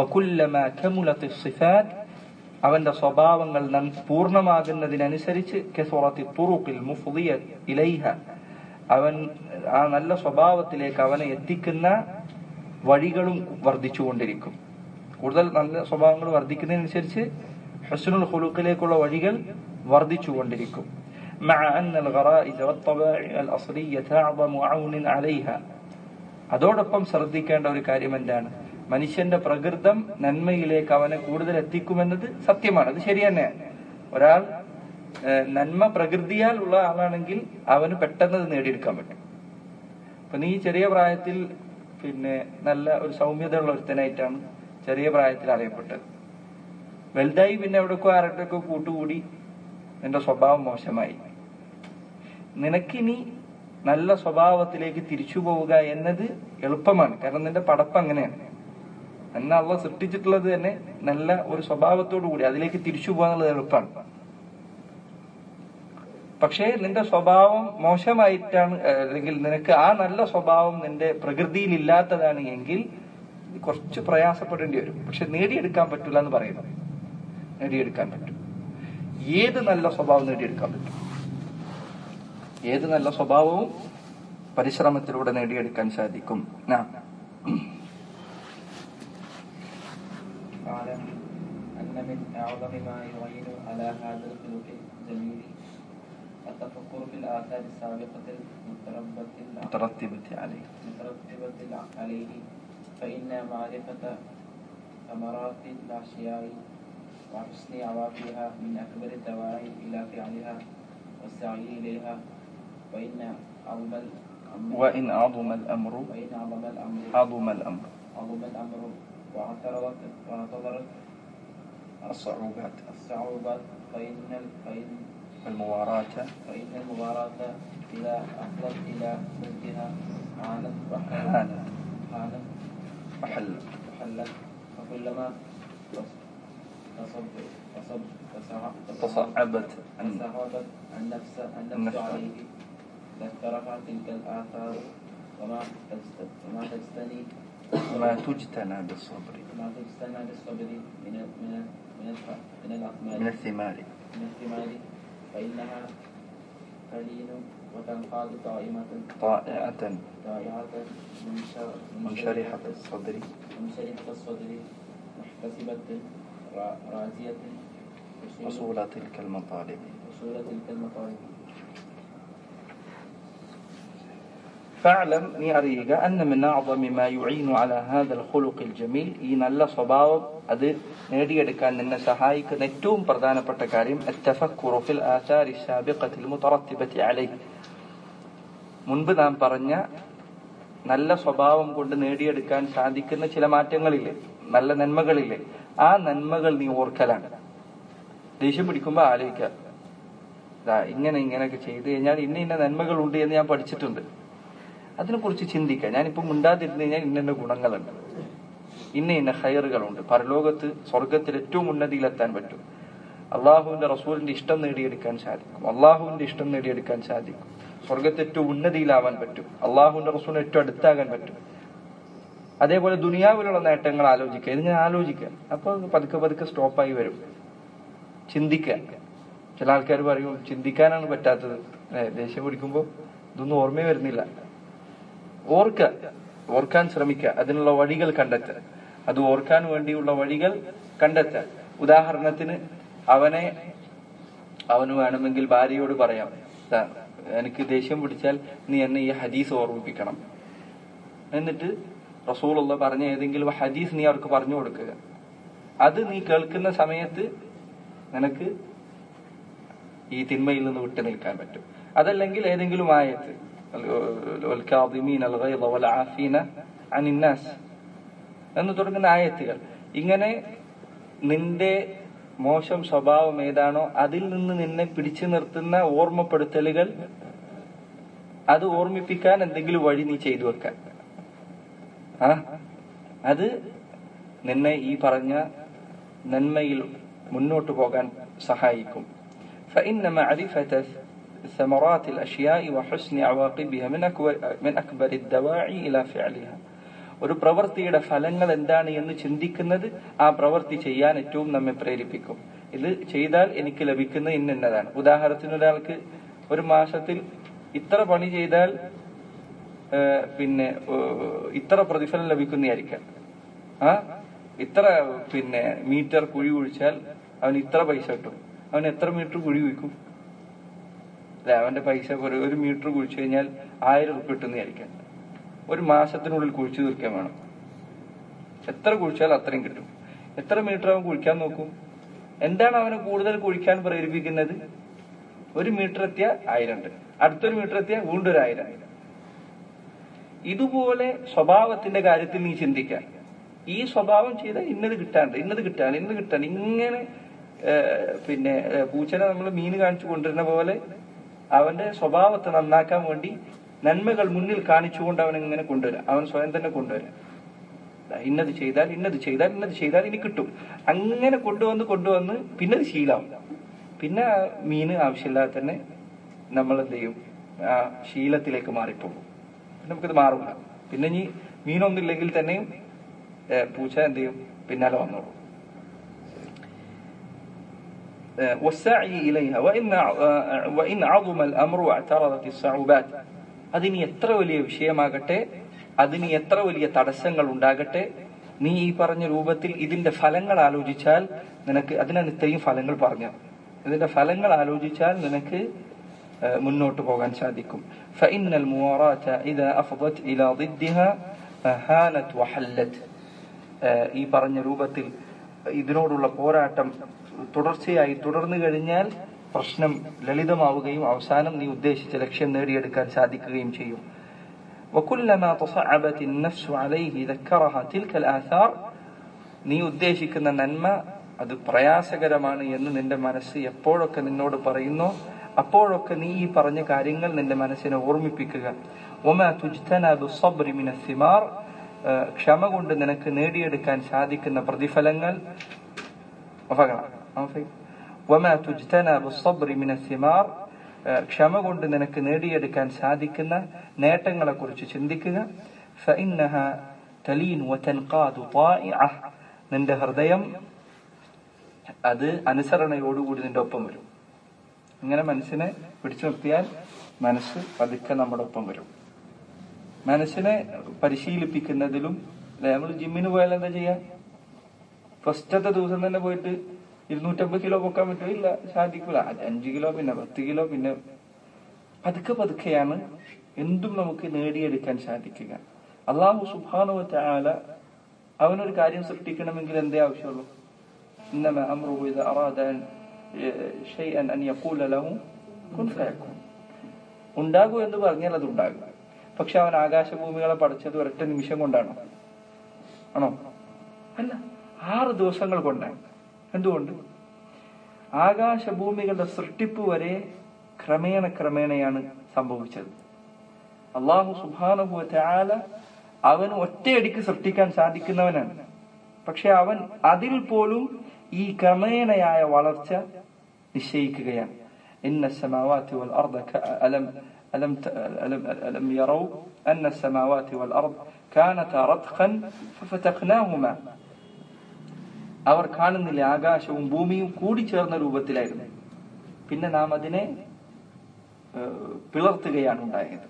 അവന്റെ സ്വഭാവങ്ങൾ പൂർണ്ണമാകുന്നതിനനുസരിച്ച് അവൻ ആ നല്ല സ്വഭാവത്തിലേക്ക് അവനെ എത്തിക്കുന്ന വഴികളും വർദ്ധിച്ചുകൊണ്ടിരിക്കും കൂടുതൽ നല്ല സ്വഭാവങ്ങൾ വർദ്ധിക്കുന്നതിനനുസരിച്ച് ഹസ്നുൽ ഹുലുക്കിലേക്കുള്ള വഴികൾ വർദ്ധിച്ചുകൊണ്ടിരിക്കും مع أن الغرائز والطبائع الأصلية أعظم عون عليها അതോടൊപ്പം ശ്രദ്ധിക്കേണ്ട ഒരു കാര്യം എന്താണ് മനുഷ്യന്റെ പ്രകൃതം നന്മയിലേക്ക് അവനെ കൂടുതൽ എത്തിക്കുമെന്നത് സത്യമാണ് അത് ശരി തന്നെയാണ് ഒരാൾ നന്മ പ്രകൃതിയാൽ ഉള്ള ആളാണെങ്കിൽ അവന് പെട്ടെന്ന് അത് നേടിയെടുക്കാൻ പറ്റും അപ്പൊ നീ ചെറിയ പ്രായത്തിൽ പിന്നെ നല്ല ഒരു സൗമ്യതയുള്ള ഒരുത്തനായിട്ടാണ് ചെറിയ പ്രായത്തിൽ അറിയപ്പെട്ടത് വലുതായി പിന്നെ എവിടെക്കോ ആരുടെയൊക്കെ കൂട്ടുകൂടി നിന്റെ സ്വഭാവം മോശമായി നിനക്കിനി നല്ല സ്വഭാവത്തിലേക്ക് തിരിച്ചു പോവുക എന്നത് എളുപ്പമാണ് കാരണം നിന്റെ പടപ്പ് അങ്ങനെയാണ് എന്നെ അവ സൃഷ്ടിച്ചിട്ടുള്ളത് തന്നെ നല്ല ഒരു സ്വഭാവത്തോടു കൂടി അതിലേക്ക് തിരിച്ചു പോകാന്നുള്ളത് എളുപ്പമാണ് പക്ഷേ നിന്റെ സ്വഭാവം മോശമായിട്ടാണ് അല്ലെങ്കിൽ നിനക്ക് ആ നല്ല സ്വഭാവം നിന്റെ പ്രകൃതിയിൽ ഇല്ലാത്തതാണ് എങ്കിൽ കുറച്ച് പ്രയാസപ്പെടേണ്ടി വരും പക്ഷെ നേടിയെടുക്കാൻ പറ്റില്ല എന്ന് പറയുന്നു നേടിയെടുക്കാൻ പറ്റും ഏത് നല്ല സ്വഭാവം നേടിയെടുക്കാൻ പറ്റും ഏത് നല്ല സ്വഭാവവും പരിശ്രമത്തിലൂടെ നേടിയെടുക്കാൻ സാധിക്കും أن من أعظم ما يعين على هذا الخلق الجميل التفكر في الآثار السابقة المتربة مترتبة عليه مترتبة عليه فإن معرفة ثمرات الأشياء وحسن عواقبها من أكبر الدواعي إلى فعلها والسعي إليها وإن عظم الأمر وإن عظم الأمر وإن عظم الأمر عظم الأمر عظم الأمر واعترضت واعتبرت الصعوبات الصعوبات فإن فإن والمواراة فإن المباراة إذا أفضت إلى ضدها عانت وحلت هانت عانت وحلت وحلت وكلما تص- تصب تصب تصع- تصعبت عن تصعبت النفس النفس النفس. عليه لاسترفع تلك الآثار وما تجت- وما تجتني ما تجتنى بالصبر وما تجتنى بالصبر من ال- من ال- من الف- من من الأقمال الثمار من الثمار فإنها تلين وتنقاد طائمة طائعة طائعة منشر- منشرحة الصدر منشرحة الصدر محتسبة را- راجية وصول- وصول تلك المطالب وصول تلك المطالب فاعلم നീ അറിയുക أن من أعظم ما يعين على هذا الخلق الجميل ഈ നല്ല സ്വഭാവം അത് നേടിയെടുക്കാൻ നിന്നെ സഹായിക്കുന്ന ഏറ്റവും പ്രധാനപ്പെട്ട കാര്യം التفكر في الآثار السابقة المترتبة عليه മുൻപ് നാം പറഞ്ഞ നല്ല സ്വഭാവം കൊണ്ട് നേടിയെടുക്കാൻ സാധിക്കുന്ന ചില മാറ്റങ്ങളില്ലേ നല്ല നന്മകളില്ലേ ആ നന്മകൾ നീ ഓർക്കലാണ് ദേഷ്യം പിടിക്കുമ്പോൾ ആലോചിക്കുക ദാ ഇങ്ങനെ ഇങ്ങനെയൊക്കെ ചെയ്തു കഴിഞ്ഞാൽ ഇന്ന ഇന്ന നന്മകളുണ്ട് എന്ന് ഞാൻ പഠിച്ചിട്ടുണ്ട് അതിനെക്കുറിച്ച് ചിന്തിക്കുക ഞാനിപ്പോൾ മിണ്ടാതിരുന്നു കഴിഞ്ഞാൽ ഇന്ന ഇന്ന ഗുണങ്ങളുണ്ട് ഇന്ന ഇന്ന ഹയറുകളുണ്ട് പരലോകത്ത് സ്വർഗത്തിൽ ഏറ്റവും ഉന്നതിയിലെത്താൻ പറ്റും അള്ളാഹുവിന്റെ റസൂലിന്റെ ഇഷ്ടം നേടിയെടുക്കാൻ സാധിക്കും അള്ളാഹുവിന്റെ ഇഷ്ടം നേടിയെടുക്കാൻ സാധിക്കും സ്വർഗത്ത് ഏറ്റവും ഉന്നതിയിലാവാൻ പറ്റും അള്ളാഹുവിന്റെ റസൂലിന് ഏറ്റവും അടുത്താകാൻ പറ്റും അതേപോലെ ദുനിയാവിലുള്ള നേട്ടങ്ങൾ ആലോചിക്കുക ഇതിങ്ങനെ ആലോചിക്കുക അപ്പോൾ പതുക്കെ പതുക്കെ സ്റ്റോപ്പായി വരും ചിന്തിക്കാൻ ചില ആൾക്കാർ പറയും ചിന്തിക്കാനാണ് പറ്റാത്തത് ഏ, ദേഷ്യം പിടിക്കുമ്പോൾ ഇതൊന്നും ഓർമ്മ വരുന്നില്ല ഓർക്കുക ഓർക്കാൻ ശ്രമിക്കുക അതിനുള്ള വഴികൾ കണ്ടെത്തുക അത് ഓർക്കാൻ വേണ്ടിയുള്ള വഴികൾ കണ്ടെത്തുക ഉദാഹരണത്തിന് അവനെ അവന് വേണമെങ്കിൽ ഭാര്യയോട് പറയാം "ദാ, എനിക്ക് ദേഷ്യം പിടിച്ചാൽ നീ എന്നെ ഈ ഹദീസ് ഓർമ്മിപ്പിക്കണം എന്നിട്ട് റസൂലുള്ള പറഞ്ഞ ഏതെങ്കിലും ഹദീസ് നീ അവർക്ക് പറഞ്ഞു കൊടുക്കുക അത് നീ കേൾക്കുന്ന സമയത്ത് നിനക്ക് ഈ തിന്മയിൽ നിന്ന് വിട്ടു നിൽക്കാൻ പറ്റും അതല്ലെങ്കിൽ ഏതെങ്കിലും ആയത്ത് والكاظمين الغيظ والعافين عن الناس എന്ന് തുടങ്ങുന്ന ആയത്തുകൾ ഇങ്ങനെ നിന്റെ മോശം സ്വഭാവം ഏതാണോ അതിൽ നിന്ന് നിന്നെ പിടിച്ചു നിർത്തുന്ന ഓർമ്മപ്പെടുത്തലുകൾ അത് ഓർമ്മിപ്പിക്കാൻ എന്തെങ്കിലും വഴി നീ ചെയ്തു വെക്കാൻ ആ അത് നിന്നെ ഈ പറഞ്ഞ നന്മയിൽ മുന്നോട്ട് പോകാൻ സഹായിക്കും فإن معرفة ثمرات الأشياء وحسن عواقبها من أكبر, من أكبر الدواعي إلى فعلها ഒരു പ്രവൃത്തിയുടെ ഫലങ്ങൾ എന്താണ് എന്ന് ചിന്തിക്കുന്നത് ആ പ്രവൃത്തി ചെയ്യാൻ ഏറ്റവും നമ്മെ പ്രേരിപ്പിക്കും ഇത് ചെയ്താൽ എനിക്ക് ലഭിക്കുന്ന ഇന്നതാണ് ഉദാഹരണത്തിന് ഒരാൾക്ക് ഒരു മാസത്തിൽ ഇത്ര പണി ചെയ്താൽ ഏഹ്, പിന്നെ ഏഹ്, ഇത്ര പ്രതിഫലം ലഭിക്കുന്നതായിരിക്കാം ആ ഇത്ര പിന്നെ മീറ്റർ കുഴി കുഴിച്ചാൽ അവന് ഇത്ര പൈസ കിട്ടും അവൻ എത്ര മീറ്റർ കുഴി കുഴിക്കും അല്ലെ അവന്റെ പൈസ ഒരു ഒരു മീറ്റർ കുഴിച്ചു കഴിഞ്ഞാൽ ആയിരം ഉറുപ്പ് കിട്ടുന്നതായിരിക്കാം ഒരു മാസത്തിനുള്ളിൽ കുഴിച്ചു തീർക്കാൻ വേണം എത്ര കുഴിച്ചാൽ അത്രയും കിട്ടും എത്ര മീറ്റർ അവൻ കുഴിക്കാൻ നോക്കും എന്താണ് അവനെ കൂടുതൽ കുഴിക്കാൻ പ്രേരിപ്പിക്കുന്നത് ഒരു മീറ്റർ എത്തിയ ആയിരം ഉണ്ട് അടുത്തൊരു മീറ്റർ എത്തിയ വീണ്ടും ഒരു ആയിരം ഇതുപോലെ സ്വഭാവത്തിന്റെ കാര്യത്തിൽ നീ ചിന്തിക്കാൻ ഈ സ്വഭാവം ചെയ്താൽ ഇന്നത് കിട്ടാണ്ട് ഇന്നത് കിട്ടാൻ ഇന്നത് കിട്ടാൻ ഇങ്ങനെ ഏഹ്, പിന്നെ ഏഹ്, പൂച്ചനെ നമ്മൾ മീൻ കാണിച്ചു കൊണ്ടിരുന്ന പോലെ അവന്റെ സ്വഭാവത്തെ നന്നാക്കാൻ വേണ്ടി നന്മകൾ മുന്നിൽ കാണിച്ചുകൊണ്ട് അവൻ ഇങ്ങനെ കൊണ്ടുവരാം അവൻ സ്വയം തന്നെ കൊണ്ടുവരാം ദാ ഇന്നത് ചെയ്താൽ ഇന്നത് ചെയ്താൽ ഇന്നത് ചെയ്താൽ ഇനി കിട്ടും അങ്ങനെ കൊണ്ടുവന്ന് കൊണ്ടുവന്ന് പിന്നെ അത് ശീലാവും പിന്നെ ആ മീന് ആവശ്യമില്ലാതെ തന്നെ നമ്മൾ എന്ത് ചെയ്യും ആ ശീലത്തിലേക്ക് മാറിപ്പോകും പിന്നെ നമുക്കിത് മാറില്ല പിന്നെ ഇനി മീനൊന്നുമില്ലെങ്കിൽ തന്നെയും ഏ, പൂച്ച എന്ത് ചെയ്യും പിന്നാലെ വന്നോളും آه، والسعي إليها وإن آه، وإن عظم الأمر واعترضت الصعوبات അതിനി എത്ര വലിയ വിഷയമാകട്ടെ അതിന് എത്ര വലിയ തടസ്സങ്ങൾ ഉണ്ടാകട്ടെ നീ ഈ പറഞ്ഞ രൂപത്തിൽ ഇതിന്റെ ഫലങ്ങൾ ആലോചിച്ചാൽ നിനക്ക് അതിനാണ് ഇത്രയും ഫലങ്ങൾ പറഞ്ഞത് ഇതിന്റെ ഫലങ്ങൾ ആലോചിച്ചാൽ നിനക്ക് آه، മുന്നോട്ട് പോകാൻ സാധിക്കും فإن المواراة إذا أفضت إلى ضدها هانت وحلت آه، ഈ പറഞ്ഞ രൂപത്തിൽ ഇതിനോടുള്ള പോരാട്ടം തുടർച്ചയായി തുടർന്നു കഴിഞ്ഞാൽ പ്രശ്നം ലളിതമാവുകയും അവസാനം നീ ഉദ്ദേശിച്ച ലക്ഷ്യം നേടിയെടുക്കാൻ സാധിക്കുകയും ചെയ്യും وكلما تصعبت النفس عليه ذكرها تلك الآثار നീ ഉദ്ദേശിക്കുന്ന നന്മ അത് പ്രയാസകരമാണ് എന്ന് നിന്റെ മനസ്സ് എപ്പോഴൊക്കെ നിന്നോട് പറയുന്നോ അപ്പോഴൊക്കെ നീ ഈ പറഞ്ഞ കാര്യങ്ങൾ നിന്റെ മനസ്സിനെ ഓർമ്മിപ്പിക്കുക ഒമാ തുജ്തനബു സബ്രി മിന സിമാർ ഏഹ് ക്ഷമ കൊണ്ട് നിനക്ക് നേടിയെടുക്കാൻ സാധിക്കുന്ന പ്രതിഫലങ്ങൾ وفقرة وما تجتنب الصبر من الثمار ഏഹ് ക്ഷമ കൊണ്ട് നിനക്ക് നേടിയെടുക്കാൻ സാധിക്കുന്ന നേട്ടങ്ങളെ കുറിച്ച് ചിന്തിക്കുക فإنها تلين وتنقاد طائعة നിന്റെ ഹൃദയം അത് അനുസരണയോടുകൂടി നിന്റെ ഒപ്പം വരും ഇങ്ങനെ മനസ്സിനെ പിടിച്ചു നിർത്തിയാൽ മനസ്സ് പതുക്കെ നമ്മുടെ ഒപ്പം വരും മനസ്സിനെ പരിശീലിപ്പിക്കുന്നതിലും നമ്മൾ ജിമ്മിന് പോയാൽ എന്താ ചെയ്യാ ഫസ്റ്റത്തെ ദിവസം തന്നെ പോയിട്ട് ഇരുന്നൂറ്റമ്പത് കിലോ പൊക്കാൻ പറ്റുമോ ഇല്ല സാധിക്കൂല അത് അഞ്ച് കിലോ പിന്നെ പത്ത് കിലോ പിന്നെ പതുക്കെ പതുക്കെയാണ് എന്തും നമുക്ക് നേടിയെടുക്കാൻ സാധിക്കുക അള്ളാഹു സുബാനുവറ്റ ആല അവനൊരു കാര്യം സൃഷ്ടിക്കണമെങ്കിൽ എന്തേ ആവശ്യമുള്ളൂ ഇന്നമ അമ്രുഹു ഇദ അറാദ അൻ- ഏഹ് ഷൈഅൻ അൻ യഖൂല ലഹു കുൻ ഫയകൂൻ ഉണ്ടാകൂ എന്ന് പറഞ്ഞാൽ അത് ഉണ്ടാകും പക്ഷെ അവൻ ആകാശഭൂമികളെ പഠിച്ചത് ഒരൊറ്റ നിമിഷം കൊണ്ടാണോ ആണോ അല്ല ആറ് ദിവസങ്ങൾ കൊണ്ടാണ് എന്തുകൊണ്ട് ആകാശഭൂമികളുടെ സൃഷ്ടിപ്പ് വരെ ക്രമേണ ക്രമേണയാണ് സംഭവിച്ചത് അള്ളാഹു സുബാനുഭവ ആല അവന് ഒറ്റയടിക്ക് സൃഷ്ടിക്കാൻ സാധിക്കുന്നവനാണ് പക്ഷെ അവൻ അതിൽ പോലും ഈ ക്രമേണയായ വളർച്ച നിശ്ചയിക്കുകയാണ് ഇന്ന السماوات والأرض ك- ألم ألم ت- ألم ألم يروا أن السماوات والأرض كانتا رتقا ففتقناهما അവർ കാണുന്നില്ല ആകാശവും ഭൂമിയും കൂടിച്ചേർന്ന രൂപത്തിലായിരുന്നു പിന്നെ നാം അതിനെ ഏഹ്, പിളർത്തുകയാണ് ഉണ്ടായത്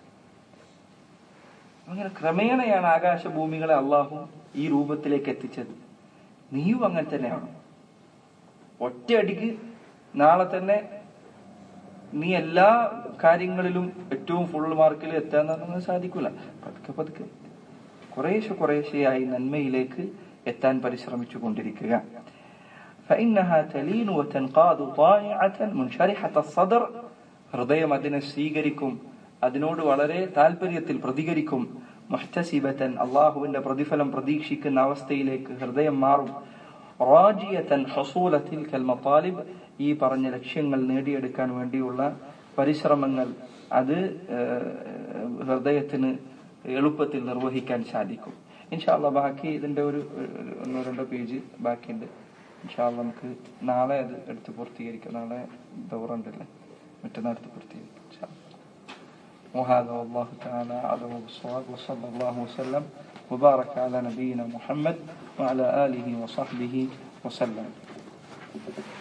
അങ്ങനെ ക്രമേണയാണ് ആകാശഭൂമികളെ അള്ളാഹു ഈ രൂപത്തിലേക്ക് എത്തിച്ചത് നീയും അങ്ങനെ തന്നെയാണ് ഒറ്റയടിക്ക് നാളെ തന്നെ നീ എല്ലാ കാര്യങ്ങളിലും ഏറ്റവും ഫുൾ മാർക്കിൽ എത്താന്ന് പറഞ്ഞാൽ സാധിക്കൂല പതുക്കെ പതുക്കെ കുറേശ്ശെ കുറേശ്ശെയായി നന്മയിലേക്ക് എത്താൻ പരിശ്രമിച്ചു കൊണ്ടിരിക്കുക فإنها تلين وتنقاد طائعة منشرحة الصدر ഹൃദയം അതിനെ സ്വീകരിക്കും അതിനോട് വളരെ താല്പര്യത്തിൽ പ്രതികരിക്കും മുഹ്തസിബത്തൻ അള്ളാഹുവിന്റെ പ്രതിഫലം പ്രതീക്ഷിക്കുന്ന അവസ്ഥയിലേക്ക് ഹൃദയം മാറും റാജിയത്തൻ ഹസൂലത്തിൽ കൽമത്താലിബ് ഈ പറഞ്ഞ ലക്ഷ്യങ്ങൾ നേടിയെടുക്കാൻ വേണ്ടിയുള്ള പരിശ്രമങ്ങൾ അത് ഏഹ്, ഹൃദയത്തിന് എളുപ്പത്തിൽ നിർവഹിക്കാൻ സാധിക്കും ഇൻഷാല്ല ബാക്കി ഇതിന്റെ ഒരു ഒരു ഒന്നോ രണ്ടോ പേജ് ബാക്കിയുണ്ട് ഇൻഷാല്ല നമുക്ക് നാളെ അത് എടുത്ത് പൂർത്തീകരിക്കാം നാളെ ദൗറുണ്ടല്ലേ മറ്റന്നാൾ എടുത്ത് പൂർത്തീകരിക്കാം ഇൻഷാ അല്ലാ. وهذا والله تعالى أعلم بالصواب وصلى الله وسلم وبارك على نبينا محمد وعلى آله وصحبه وسلم